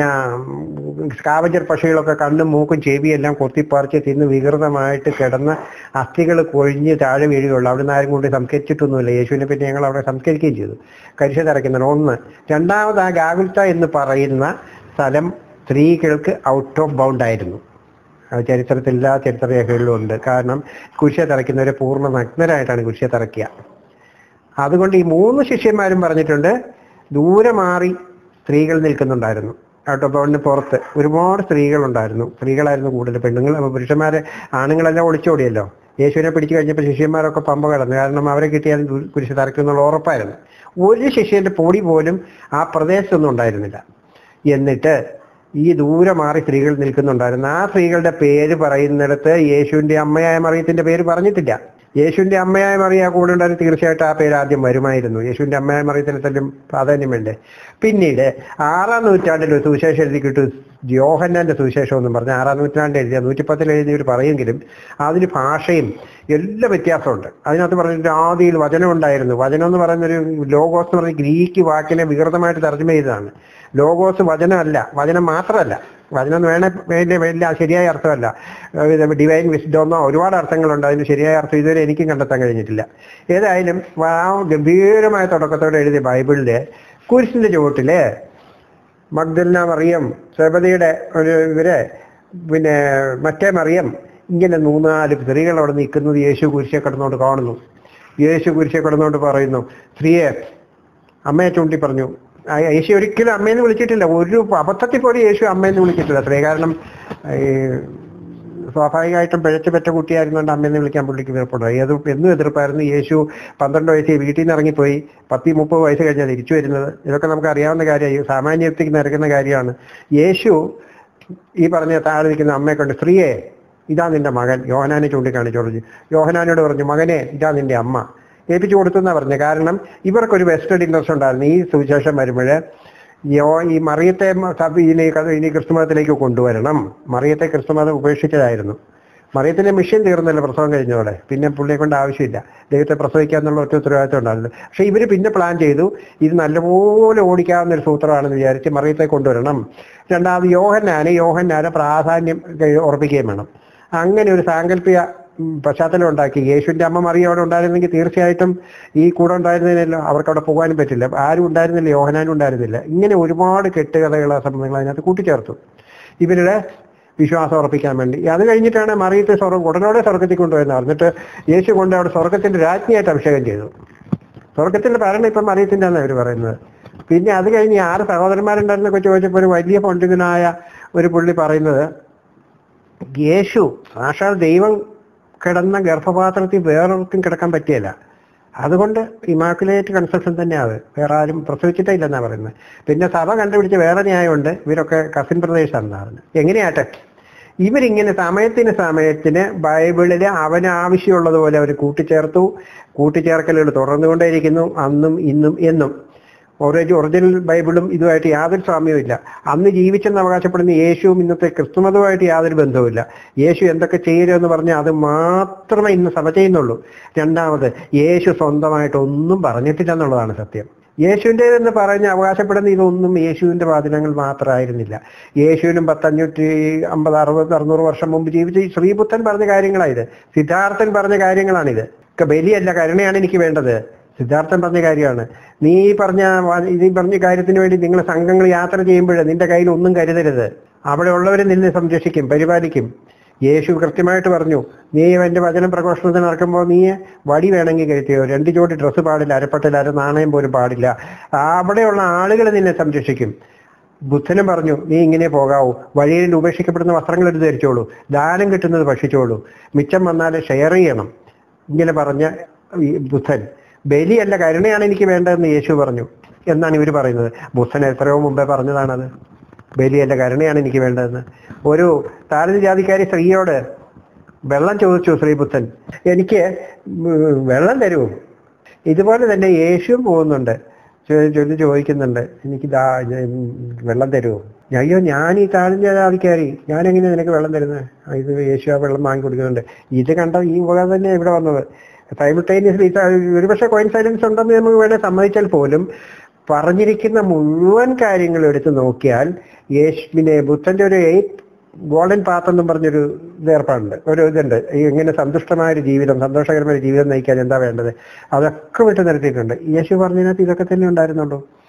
സ്കാവഞ്ചർ പക്ഷികളൊക്കെ കണ്ണും മൂക്കും ചെവിയും എല്ലാം കൊത്തിപ്പറിച്ച് തിന്ന് വികൃതമായിട്ട് കിടന്ന് അസ്ഥികൾ കൊഴിഞ്ഞ് താഴെ വീഴുകയുള്ളൂ അവിടുന്ന് ആരും കൊണ്ട് സംസ്കരിച്ചിട്ടൊന്നുമില്ല യേശുവിനെ പറ്റി ഞങ്ങൾ അവിടെ സംസ്കരിക്കുകയും ചെയ്തു കരിശ തറയ്ക്കുന്നത് ഒന്ന് രണ്ടാമത് ആ ഗാഗുൽത്ത എന്ന് പറയുന്ന സ്ഥലം സ്ത്രീകൾക്ക് ഔട്ട് ഓഫ് ബൗണ്ട് ആയിരുന്നു അത് ചരിത്രത്തിൽ എല്ലാ ചരിത്രരേഖകളിലും ഉണ്ട് കാരണം കുരിശെ തറയ്ക്കുന്നവരെ പൂർണ്ണ നഗ്നരായിട്ടാണ് കുരിശെ തറയ്ക്കുക അതുകൊണ്ട് ഈ മൂന്ന് ശിഷ്യന്മാരും പറഞ്ഞിട്ടുണ്ട് ദൂരെ മാറി സ്ത്രീകൾ നിൽക്കുന്നുണ്ടായിരുന്നു ഔട്ട് ഓഫ് ബൗണ്ടിന് പുറത്ത് ഒരുപാട് സ്ത്രീകളുണ്ടായിരുന്നു സ്ത്രീകളായിരുന്നു കൂടുതൽ പെണ്ണുങ്ങൾ അപ്പൊ പുരുഷന്മാരെ ആണുങ്ങളെല്ലാം ഒളിച്ചോടിയല്ലോ യേശുവിനെ പിടിച്ചു കഴിഞ്ഞപ്പോൾ ശിഷ്യന്മാരൊക്കെ പമ്പ കടന്നു കാരണം അവരെ കിട്ടിയാൽ ദു- കുരിശ് തറയ്ക്കുന്നുള്ള ഉറപ്പായിരുന്നു ഒരു ശിഷ്യന്റെ പൊടി പോലും ആ പ്രദേശത്തൊന്നും ഉണ്ടായിരുന്നില്ല എന്നിട്ട് ഈ ദൂരെ മാറി സ്ത്രീകൾ നിൽക്കുന്നുണ്ടായിരുന്നു ആ സ്ത്രീകളുടെ പേര് പറയുന്നിടത്ത് യേശുവിന്റെ അമ്മയായ മറിയത്തിന്റെ പേര് പറഞ്ഞിട്ടില്ല യേശുവിന്റെ അമ്മയായ മറിയ കൂടെ ഉണ്ടായിരുന്നു തീർച്ചയായിട്ടും ആ പേര് ആദ്യം വരുമായിരുന്നു യേശുവിന്റെ അമ്മയായ മറിയത്തിന് തന്നെ പ്രാധാന്യം വേണ്ടേ പിന്നീട് ആറാം നൂറ്റാണ്ടിൽ ഒരു സുവിശേഷം എഴുതി കിട്ടും യോഹന്നാന്റെ സുവിശേഷം എന്നും പറഞ്ഞ ആറാം നൂറ്റാണ്ട് എഴുതിയ നൂറ്റിപ്പത്തിൽ എഴുതിയവർ പറയുമെങ്കിലും അതിന് ഭാഷയും എല്ലാ വ്യത്യാസമുണ്ട് അതിനകത്ത് പറഞ്ഞിട്ട് ആദിയിൽ വചനം ഉണ്ടായിരുന്നു വചനം എന്ന് പറയുന്ന ഒരു ലോഗോസ് എന്ന് പറഞ്ഞ ഗ്രീക്ക് വാക്കിനെ വികൃതമായിട്ട് തർജ്ജമ ചെയ്തതാണ് ലോഗോസ് വചനമല്ല വചനം മാത്രമല്ല വചനം എന്ന് വേണേ വലിയ വലിയ ശരിയായ അർത്ഥമല്ല ഏഹ് ഡിവൈൻ വിസ്ഡോന്നോ ഒരുപാട് അർത്ഥങ്ങളുണ്ട് അതിന് ശരിയായ അർത്ഥം ഇതുവരെ എനിക്കും കണ്ടെത്താൻ കഴിഞ്ഞിട്ടില്ല ഏതായാലും ആ ഗംഭീരമായ തുടക്കത്തോടെ എഴുതിയ ബൈബിളില് കുരിശിന്റെ ചുവട്ടില് മഗ്ദലിന മറിയം സെബദിയുടെ ഒരു ഇവര് പിന്നെ മറ്റേ മറിയം ഇങ്ങനെ മൂന്നാല് സ്ത്രീകൾ അവിടെ നിൽക്കുന്നത് യേശു കുരിശെ കിടന്നുകൊണ്ട് കാണുന്നു യേശു കുരിശെ കിടന്നുകൊണ്ട് പറയുന്നു സ്ത്രീയെ അമ്മയെ ചൂണ്ടി പറഞ്ഞു ആ യേശു ഒരിക്കലും അമ്മയെന്ന് വിളിച്ചിട്ടില്ല ഒരു അബദ്ധത്തിൽ പോലും യേശു അമ്മയെന്ന് വിളിച്ചിട്ടില്ല സ്ത്രീ കാരണം ഈ സ്വാഭാവികമായിട്ടും പിഴച്ചു പറ്റ കുട്ടിയായിരുന്നുകൊണ്ട് അമ്മയെന്ന് വിളിക്കാൻ പുള്ളിക്ക് വീർപ്പുണ്ടോ ഏത് എന്നും എതിർപ്പായിരുന്നു യേശു പന്ത്രണ്ട് വയസ്സിൽ വീട്ടിൽ നിന്ന് ഇറങ്ങിപ്പോയി പത്തി മുപ്പത് വയസ്സ് കഴിഞ്ഞാൽ തിരിച്ചു വരുന്നത് ഇതൊക്കെ നമുക്ക് അറിയാവുന്ന കാര്യമായി സാമാന്യത്തിക്ക് നിരക്കുന്ന കാര്യമാണ് യേശു ഈ പറഞ്ഞ താഴെ നിൽക്കുന്ന അമ്മയെ കൊണ്ട് സ്ത്രീയെ ഇതാ നിന്റെ മകൻ യോഹനാനെ ചൂണ്ടിക്കാണിച്ചു പറഞ്ഞു യോഹനാനോട് പറഞ്ഞു മകനെ ഇതാ നിന്റെ അമ്മ ഏൽപ്പിച്ചു കൊടുത്തു എന്നാ പറഞ്ഞത് കാരണം ഇവർക്കൊരു വെസ്റ്റഡ് ഇൻട്രസ്റ്റ് ഉണ്ടായിരുന്നു ഈ സുവിശേഷം വരുമ്പോഴ് യോ ഈ മറിയത്തെ മ- സഭ ഇനി ക- ഇനി ക്രിസ്തുമതത്തിലേക്ക് കൊണ്ടുവരണം മറിയത്തെ ക്രിസ്തുമതം ഉപേക്ഷിച്ചതായിരുന്നു മറിയത്തിന്റെ മിഷൻ തീർന്നല്ലോ പ്രസവം കഴിഞ്ഞതോടെ പിന്നെ പുള്ളിയെ കൊണ്ട് ആവശ്യമില്ല ദൈവത്തെ പ്രസവിക്കുക എന്നുള്ള ഒറ്റ ഉത്തരവാദിത്വം ഉണ്ടായിരുന്നു പക്ഷെ ഇവര് പിന്നെ പ്ലാൻ ചെയ്തു ഇത് നല്ലപോലെ ഓടിക്കാവുന്ന ഒരു സൂത്രമാണെന്ന് വിചാരിച്ച് മറിയത്തെ കൊണ്ടുവരണം രണ്ടാമത് യോഹന്നാന് യോഹന്നാന് പ്രാധാന്യം ക- ഉറപ്പിക്കുകയും വേണം അങ്ങനെ ഒരു സാങ്കല്പിക ഉം, പശ്ചാത്തലം ഉണ്ടാക്കി യേശുവിന്റെ അമ്മ മറിയ അവിടെ ഉണ്ടായിരുന്നെങ്കിൽ തീർച്ചയായിട്ടും ഈ കൂടെ ഉണ്ടായിരുന്നതിനല്ലോ അവർക്ക് അവിടെ പോകാനും പറ്റില്ല ആരും ഉണ്ടായിരുന്നില്ല യോഹനാനും ഉണ്ടായിരുന്നില്ല ഇങ്ങനെ ഒരുപാട് കെട്ടുകഥകളെ സംബന്ധങ്ങൾ അതിനകത്ത് കൂട്ടിച്ചേർത്തു ഇവരുടെ വിശ്വാസം ഉറപ്പിക്കാൻ വേണ്ടി അത് കഴിഞ്ഞിട്ടാണ് മറിയത്തെ സ്വർഗം ഉടനോടെ സ്വർഗത്തിൽ കൊണ്ടുവരുന്നത് എന്നിട്ട് യേശു കൊണ്ട് അവിടെ സ്വർഗത്തിന്റെ രാജ്ഞിയായിട്ട് അഭിഷേകം ചെയ്തു സ്വർഗത്തിന്റെ ഭരണം ഇപ്പം മറിയത്തിന്റെ അവർ പറയുന്നത് പിന്നെ അത് കഴിഞ്ഞ് ഈ ആറ് സഹോദരന്മാരുണ്ടായിരുന്നൊക്കെ ചോദിച്ചപ്പോൾ ഒരു വലിയ പണ്ഡിതനായ ഒരു പുള്ളി പറയുന്നത് യേശു സാക്ഷാൽ ദൈവം കിടന്ന ഗർഭപാത്രത്തിൽ വേറൊർക്കും കിടക്കാൻ പറ്റിയല്ല അതുകൊണ്ട് ഇമാക്കുലേറ്റ് കൺസെപ്ഷൻ തന്നെയാണ് വേറെ ആരും പ്രസവിച്ചിട്ടേ ഇല്ലെന്നാ പറയുന്നത് പിന്നെ സഭ കണ്ടുപിടിച്ച വേറെ ന്യായമുണ്ട് ഇവരൊക്കെ കസിൻ പ്രദേശാണെന്നാ പറയുന്നത് എങ്ങനെയാട്ടെ ഇവരിങ്ങനെ സമയത്തിന് സമയത്തിന് ബൈബിളിൽ അവന് ആവശ്യമുള്ളതുപോലെ അവർ കൂട്ടിച്ചേർത്തു കൂട്ടിച്ചേർക്കലുകൾ തുടർന്നുകൊണ്ടേയിരിക്കുന്നു അന്നും ഇന്നും എന്നും ഓരോ ഒറിജിനൽ ബൈബിളും ഇതുമായിട്ട് യാതൊരു സാമ്യവും ഇല്ല അന്ന് ജീവിച്ചെന്ന് അവകാശപ്പെടുന്ന യേശുവും ഇന്നത്തെ ക്രിസ്തുമതവുമായിട്ട് യാതൊരു ബന്ധവുമില്ല യേശു എന്തൊക്കെ ചെയ്യുമെന്ന് പറഞ്ഞാൽ അത് മാത്രമേ ഇന്ന് സഭ ചെയ്യുന്നുള്ളൂ രണ്ടാമത് യേശു സ്വന്തമായിട്ട് ഒന്നും പറഞ്ഞിട്ടില്ല എന്നുള്ളതാണ് സത്യം യേശുവിൻ്റെതെന്ന് പറഞ്ഞ് അവകാശപ്പെടുന്ന ഇതൊന്നും യേശുവിന്റെ വാചനങ്ങൾ മാത്രമായിരുന്നില്ല യേശുവിനും പത്തഞ്ഞൂറ്റി അമ്പത് അറുപത് അറുന്നൂറ് വർഷം മുമ്പ് ജീവിച്ച ഈ ശ്രീബുദ്ധൻ പറഞ്ഞ കാര്യങ്ങളാണിത് സിദ്ധാർത്ഥൻ പറഞ്ഞ കാര്യങ്ങളാണിത് ഒക്കെ ബലിയല്ല കരുണയാണ് എനിക്ക് വേണ്ടത് സിദ്ധാർത്ഥൻ പറഞ്ഞ കാര്യമാണ് നീ ഈ പറഞ്ഞ വാ- ഈ പറഞ്ഞ കാര്യത്തിന് വേണ്ടി നിങ്ങൾ സംഘങ്ങൾ യാത്ര ചെയ്യുമ്പോൾ നിന്റെ കയ്യിൽ ഒന്നും കരുതരുത് അവിടെ ഉള്ളവരെ നിന്നെ സംരക്ഷിക്കും പരിപാലിക്കും യേശു കൃത്യമായിട്ട് പറഞ്ഞു നീ എന്റെ വചനം പ്രഘോഷണത്തിന് നടക്കുമ്പോൾ നീ വടി വേണമെങ്കിൽ കരുത്തിയോ രണ്ട് ജോഡി ഡ്രസ്സ് പാടില്ല അരപ്പട്ടില്ല അര നാണയം പോലും പാടില്ല അവിടെയുള്ള ആളുകൾ നിന്നെ സംരക്ഷിക്കും ബുദ്ധനും പറഞ്ഞു നീ ഇങ്ങനെ പോകാവൂ വഴിയിൽ ഉപേക്ഷിക്കപ്പെടുന്ന വസ്ത്രങ്ങൾ എടുത്ത് ധരിച്ചോളൂ ദാനം കിട്ടുന്നത് ഭക്ഷിച്ചോളൂ മിച്ചം വന്നാൽ ഷെയർ ചെയ്യണം ഇങ്ങനെ പറഞ്ഞ ഈ ബുദ്ധൻ ബലിയല്ല കരുണയാണ് എനിക്ക് വേണ്ടതെന്ന് യേശു പറഞ്ഞു എന്നാണ് ഇവർ പറയുന്നത് ബുദ്ധൻ എത്രയോ മുമ്പേ പറഞ്ഞതാണത് ബലിയല്ല കരുണയാണ് എനിക്ക് വേണ്ടതെന്ന് ഒരു താരത ജാതിക്കാരി സ്ത്രീയോട് വെള്ളം ചോദിച്ചു ശ്രീബുദ്ധൻ എനിക്ക് ഉം, വെള്ളം തരുമോ ഇതുപോലെ തന്നെ യേശുവും പോകുന്നുണ്ട് ചോ- ചൊല്ലി ചോദിക്കുന്നുണ്ട് എനിക്ക് ദാ ഞാൻ വെള്ളം തരുമോ അയ്യോ ഞാൻ ഈ താഴ്ന്ന ജാതിക്കാരി ഞാൻ എങ്ങനെ നിനക്ക് വെള്ളം തരുന്നത് ആ, ഇത് യേശു ആ വെള്ളം വാങ്ങി കൊടുക്കുന്നുണ്ട് ഇത് കണ്ട ഈ വക തന്നെ ഇവിടെ വന്നത് സൈമിൾട്ടേനിയസ്ലി ഒരുപക്ഷെ കോയിൻസൈഡൻസ് ഉണ്ടെന്ന് നമുക്ക് വേണേൽ സമ്മതിച്ചാൽ പോലും പറഞ്ഞിരിക്കുന്ന മുഴുവൻ കാര്യങ്ങളും എടുത്ത് നോക്കിയാൽ യേശുവിനെ ബുദ്ധന്റെ ഒരു എയ്റ്റ് ഗോൾഡൻ പാത്ത് എന്നും പറഞ്ഞൊരു ഇത് ഏർപ്പാടുണ്ട് ഒരു ഇതുണ്ട് ഈ ഇങ്ങനെ സന്തുഷ്ടമായ ഒരു ജീവിതം സന്തോഷകരമായ ഒരു ജീവിതം നയിക്കാൻ എന്താ വേണ്ടത് അതൊക്കെ വിട്ടു നിർത്തിയിട്ടുണ്ട് യേശു പറഞ്ഞതിനകത്ത് ഇതൊക്കെ തന്നെ ഉണ്ടായിരുന്നുള്ളൂ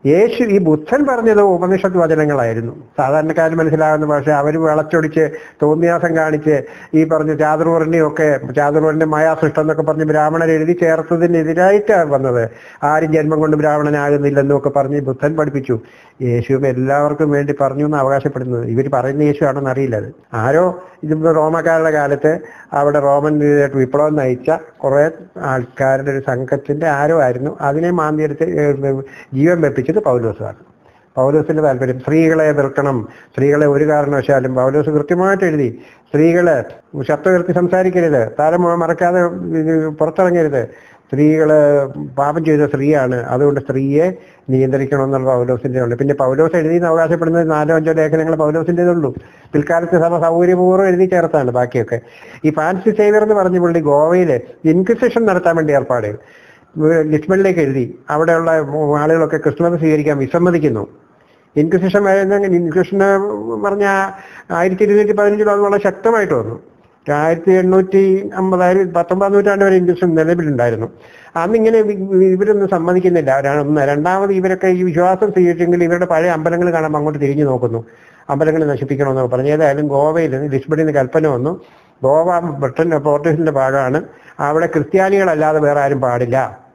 യേശു ഈ ബുദ്ധൻ പറഞ്ഞത് ഉപനിഷത്ത് വചനങ്ങളായിരുന്നു സാധാരണക്കാരന് മനസ്സിലാകുന്ന ഭാഷ അവർ വിളച്ചൊടിച്ച് തോന്നിയാസം കാണിച്ച് ഈ പറഞ്ഞ ചാതുർവർണ്ണിയൊക്കെ ചാതുർവർണ്ണ മായാസൃഷ്ടം എന്നൊക്കെ പറഞ്ഞ് ബ്രാഹ്മണർ എഴുതി ചേർത്തതിനെതിരായിട്ടാണ് വന്നത് ആരും ജന്മം കൊണ്ട് ബ്രാഹ്മണനാകുന്നില്ലെന്നും ഒക്കെ പറഞ്ഞ് ബുദ്ധൻ പഠിപ്പിച്ചു യേശുവും എല്ലാവർക്കും വേണ്ടി പറഞ്ഞു എന്ന് അവകാശപ്പെടുന്നത് ഇവർ പറയുന്ന യേശു ആണെന്ന് അറിയില്ല അത് ആരോ ഇതിപ്പോ റോമക്കാരുടെ കാലത്ത് അവിടെ റോമൻ വിപ്ലവം നയിച്ച കുറെ ആൾക്കാരുടെ ഒരു സംഘത്തിന്റെ ആരോ ആയിരുന്നു അതിനെ മാന്തിയെടുത്ത് ഏഹ് ജീവൻ വെപ്പിച്ചത് പൗലോസാണ് പൗലോസിന്റെ താല്പര്യം സ്ത്രീകളെ എതിർക്കണം സ്ത്രീകളെ ഒരു കാരണവശാലും പൗലോസ് കൃത്യമായിട്ട് എഴുതി സ്ത്രീകള് ശബ്ദം ഉയർത്തി സംസാരിക്കരുത് താരം മറക്കാതെ ഇത് പുറത്തിറങ്ങരുത് സ്ത്രീകള് പാപം ചെയ്ത സ്ത്രീയാണ് അതുകൊണ്ട് സ്ത്രീയെ നിയന്ത്രിക്കണം എന്നുള്ള പൗലോസിന്റെ ഉണ്ട് പിന്നെ പൗലോസ് എഴുതി എന്ന് അവകാശപ്പെടുന്നത് നാലോ അഞ്ചോ ലേഖനങ്ങൾ പൗലോസിൻ്റെതുള്ളൂ പിൽക്കാലത്ത് സഭ സൗകര്യപൂർവ്വം എഴുതി ചേർത്താണ് ബാക്കിയൊക്കെ ഈ ഫാൻസി സേവർ എന്ന് പറഞ്ഞ പുള്ളി ഗോവയില് ഇൻക്വിസിഷൻ നടത്താൻ വേണ്ടി ഏർപ്പാട് ലിസ്ബണിലേക്ക് എഴുതി അവിടെയുള്ള ആളുകളൊക്കെ ക്രിസ്തുമത സ്വീകരിക്കാൻ വിസമ്മതിക്കുന്നു ഇൻക്വിസിഷൻ വരുന്ന ഇൻക്വിസിഷൻ പറഞ്ഞ ആയിരത്തി ഇരുന്നൂറ്റി പതിനഞ്ചിലും അത് വളരെ ശക്തമായിട്ട് വന്നു ആയിരത്തി എണ്ണൂറ്റി അമ്പതായിരം പത്തൊമ്പതാം നൂറ്റാണ്ട് വരെ ഇൻക്വിസിഷൻ നിലവിലുണ്ടായിരുന്നു അന്നിങ്ങനെ വി- വി- ഇവരൊന്നും സമ്മതിക്കുന്നില്ല ര- ഒന്ന് രണ്ടാമത് ഇവരൊക്കെ ഈ വിശ്വാസം സ്വീകരിച്ചെങ്കിൽ ഇവരുടെ പഴയ അമ്പലങ്ങൾ കാണുമ്പോൾ അങ്ങോട്ട് തിരിഞ്ഞു നോക്കുന്നു അമ്പലങ്ങൾ നശിപ്പിക്കണമെന്നൊക്കെ പറഞ്ഞു ഏതായാലും ഗോവയിൽ നിന്ന് ലിസ്ബണിൽ നിന്ന് കൽപ്പന വന്നു ഗോവ ബ്രിട്ടൻ പോർട്ടുഗീസിന്റെ ഭാഗമാണ് അവിടെ ക്രിസ്ത്യാനികളല്ലാതെ വേറെ ആരും പാടില്ല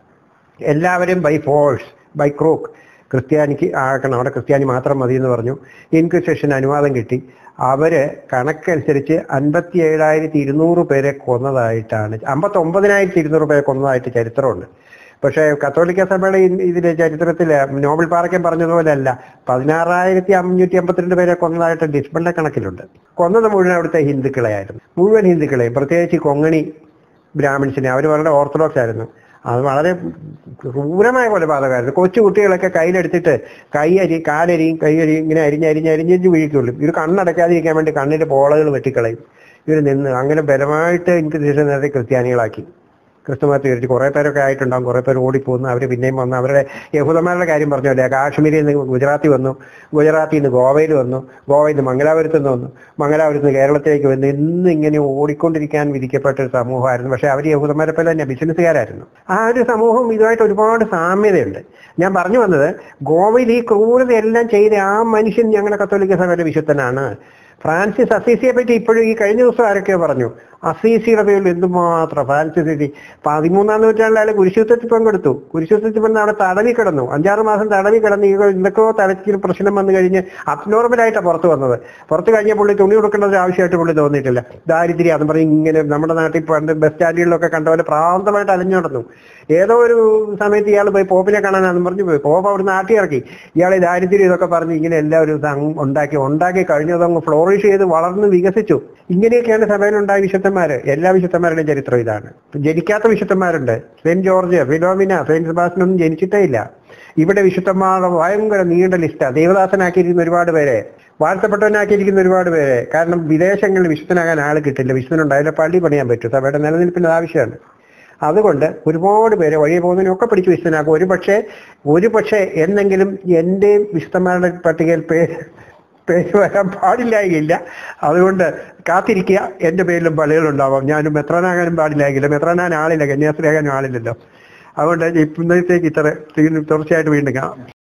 എല്ലാവരും ബൈ ഫോഴ്സ് ബൈ ക്രൂക്ക് ക്രിസ്ത്യാനിക്ക് ആക്കണം അവിടെ ക്രിസ്ത്യാനി മാത്രം മതി എന്ന് പറഞ്ഞു ഇൻക്വിസിഷൻ അനുവാദം കിട്ടി അവര് കണക്കനുസരിച്ച് അൻപത്തി ഏഴായിരത്തി ഇരുന്നൂറ് പേരെ കൊന്നതായിട്ടാണ് അമ്പത്തി ഒമ്പതിനായിരത്തി ഇരുന്നൂറ് പേരെ കൊന്നതായിട്ട് ചരിത്രമുണ്ട് പക്ഷേ കത്തോലിക്ക സഭയുടെ ഈ- ഇതിലെ ചരിത്രത്തിൽ നോബൽ പാറയ്ക്കൻ പറഞ്ഞതുപോലെ അല്ല പതിനാറായിരത്തി അഞ്ഞൂറ്റി അമ്പത്തിരണ്ട് പേരെ കൊന്നതായിട്ട് ഡിസ്ബിളിന്റെ കണക്കിലുണ്ട് കൊന്നത് മുഴുവൻ അവിടുത്തെ ഹിന്ദുക്കളെയായിരുന്നു മുഴുവൻ ഹിന്ദുക്കളെയും പ്രത്യേകിച്ച് ഈ കൊങ്ങണി ബ്രാഹ്മിൺസിനെ അവർ വളരെ ഓർത്തഡോക്സ് ആയിരുന്നു അത് വളരെ ക്രൂരമായ കൊലപാതകമായിരുന്നു കൊച്ചു കുട്ടികളൊക്കെ കയ്യിലെടുത്തിട്ട് കൈയരി കാലരിയും കൈയരിയും ഇങ്ങനെ അരിഞ്ഞ് അരിഞ്ഞ് അരിഞ്ഞ് വീഴിക്കുള്ളൂ ഇവർ കണ്ണടക്കാതിരിക്കാൻ വേണ്ടി കണ്ണിന്റെ പോളകൾ വെട്ടിക്കളയും ഇവർ നിന്ന് അങ്ങനെ ബലമായിട്ട് ഇൻക്വിസിഷൻ നേരത്തെ ക്രിസ്ത്യാനികളാക്കി ക്രിസ്തുമത സ്വീകരിച്ച് കുറെ പേരൊക്കെ ആയിട്ടുണ്ടാവും കുറെ പേര് ഓടിപ്പോന്നു അവർ പിന്നെയും വന്നു അവരുടെ യഹൂദന്മാരുടെ കാര്യം പറഞ്ഞല്ലേ കാശ്മീരിൽ നിന്ന് ഗുജറാത്തിൽ വന്നു ഗുജറാത്തിൽ നിന്ന് ഗോവയിൽ വന്നു ഗോവയിൽ നിന്ന് മംഗലാപുരത്ത് നിന്ന് വന്നു മംഗലാപുരത്ത് നിന്ന് കേരളത്തിലേക്ക് വന്നു ഇന്ന് ഇങ്ങനെ ഓടിക്കൊണ്ടിരിക്കാൻ വിധിക്കപ്പെട്ട ഒരു സമൂഹമായിരുന്നു പക്ഷെ അവർ യഹൂദന്മാരെ പോലെ തന്നെ ബിസിനസ്സുകാരായിരുന്നു ആ ഒരു സമൂഹം ഇതുമായിട്ട് ഒരുപാട് സാമ്യതയുണ്ട് ഞാൻ പറഞ്ഞു വന്നത് ഗോവയിൽ ഈ ക്രൂരതയെല്ലാം ചെയ്ത ആ മനുഷ്യൻ ഞങ്ങളുടെ കത്തോലിക്ക സഭയുടെ വിശുദ്ധനാണ് ഫ്രാൻസിസ് അസീസിയെ പറ്റി ഇപ്പോഴും ഈ കഴിഞ്ഞ ദിവസം ആരൊക്കെയോ പറഞ്ഞു അസീസിയുടെ പേരിൽ എന്തുമാത്രം ഫ്രാൻസിസ് ഇതി പതിമൂന്നാം നൂറ്റാണ്ടിൽ അയാൾ കുരിശുദ്ധത്തിൽ പങ്കെടുത്തു കുരിശുദ്ധത്തിൽ പങ്ക് അവിടെ തടവി കിടന്നു അഞ്ചാറ് മാസം തടവി കിടന്ന് ഈ എന്തൊക്കെയോ തലത്തിൽ പ്രശ്നം വന്നു കഴിഞ്ഞ് അബ്നോർമലായിട്ടാണ് പുറത്ത് വന്നത് പുറത്ത് കഴിഞ്ഞ പുള്ളി തുണി കൊടുക്കേണ്ട ഒരു ആവശ്യമായിട്ട് പുള്ളി തോന്നിയിട്ടില്ല ദാരിദ്ര്യം അതെന്ന് പറഞ്ഞ് ഇങ്ങനെ നമ്മുടെ നാട്ടിൽ പണ്ട് ബസ് സ്റ്റാൻഡുകളിലൊക്കെ കണ്ട പോലെ പ്രാന്തമായിട്ട് അലഞ്ഞു നടന്നു ഏതോ ഒരു സമയത്ത് ഇയാൾ പോയി പോപ്പിനെ കാണാനാന്ന് പറഞ്ഞു പോയി പോപ്പ് അവിടെ നാട്ടി ഇറക്കി ഇയാളെ ദാരിദ്ര്യം ഇതൊക്കെ പറഞ്ഞ് ഇങ്ങനെ എല്ലാവരും സംഘം ഉണ്ടാക്കി ഉണ്ടാക്കി കഴിഞ്ഞതങ്ങ് ഫ്ലോറിഷ് ചെയ്ത് വളർന്ന് വികസിച്ചു ഇങ്ങനെയൊക്കെയാണ് സഭയിലുണ്ടായ വിശുദ്ധന്മാര് എല്ലാ വിശുദ്ധന്മാരുടെയും ചരിത്രം ഇതാണ് ജനിക്കാത്ത വിശുദ്ധന്മാരുണ്ട് saint George Philomena saint Sebastian ഒന്നും ജനിച്ചിട്ടേ ഇല്ല ഇവിടെ വിശുദ്ധന്മാരുടെ ഭയങ്കര നീണ്ട ലിസ്റ്റാ ദേവദാസനാക്കിയിരിക്കുന്ന ഒരുപാട് പേരെ വാഴ്ത്തപ്പെട്ടവനാക്കിയിരിക്കുന്ന ഒരുപാട് പേരെ കാരണം വിദേശങ്ങളിൽ വിശുദ്ധനാകാൻ ആൾ കിട്ടില്ല വിശുദ്ധനുണ്ടായാലും പള്ളി പണിയാൻ പറ്റും സഭയുടെ നിലനിൽപ്പിന് അത് ആവശ്യമാണ് അതുകൊണ്ട് ഒരുപാട് പേരെ വഴിയെ പോകുന്നതിനൊക്കെ പിടിച്ച് വിശുദ്ധനാക്കും ഒരു പക്ഷേ ഒരു പക്ഷേ എന്നെങ്കിലും എന്റെയും വിശുദ്ധന്മാരുടെ പട്ടികയിൽ പേര് പേര് വരാൻ പാടില്ലായില്ല അതുകൊണ്ട് കാത്തിരിക്കുക എന്റെ പേരിലും പള്ളികളുണ്ടാവാം ഞാനും മെത്രാനാകാനും പാടില്ലായില്ല മെത്രാനാൻ ആളില്ല കന്യാസ്ത്രീയാകാനും ആളില്ലല്ലോ അതുകൊണ്ട് ഇന്നത്തേക്ക് ഇത്ര തീർച്ചയായിട്ടും വീണ്ടും കാണാം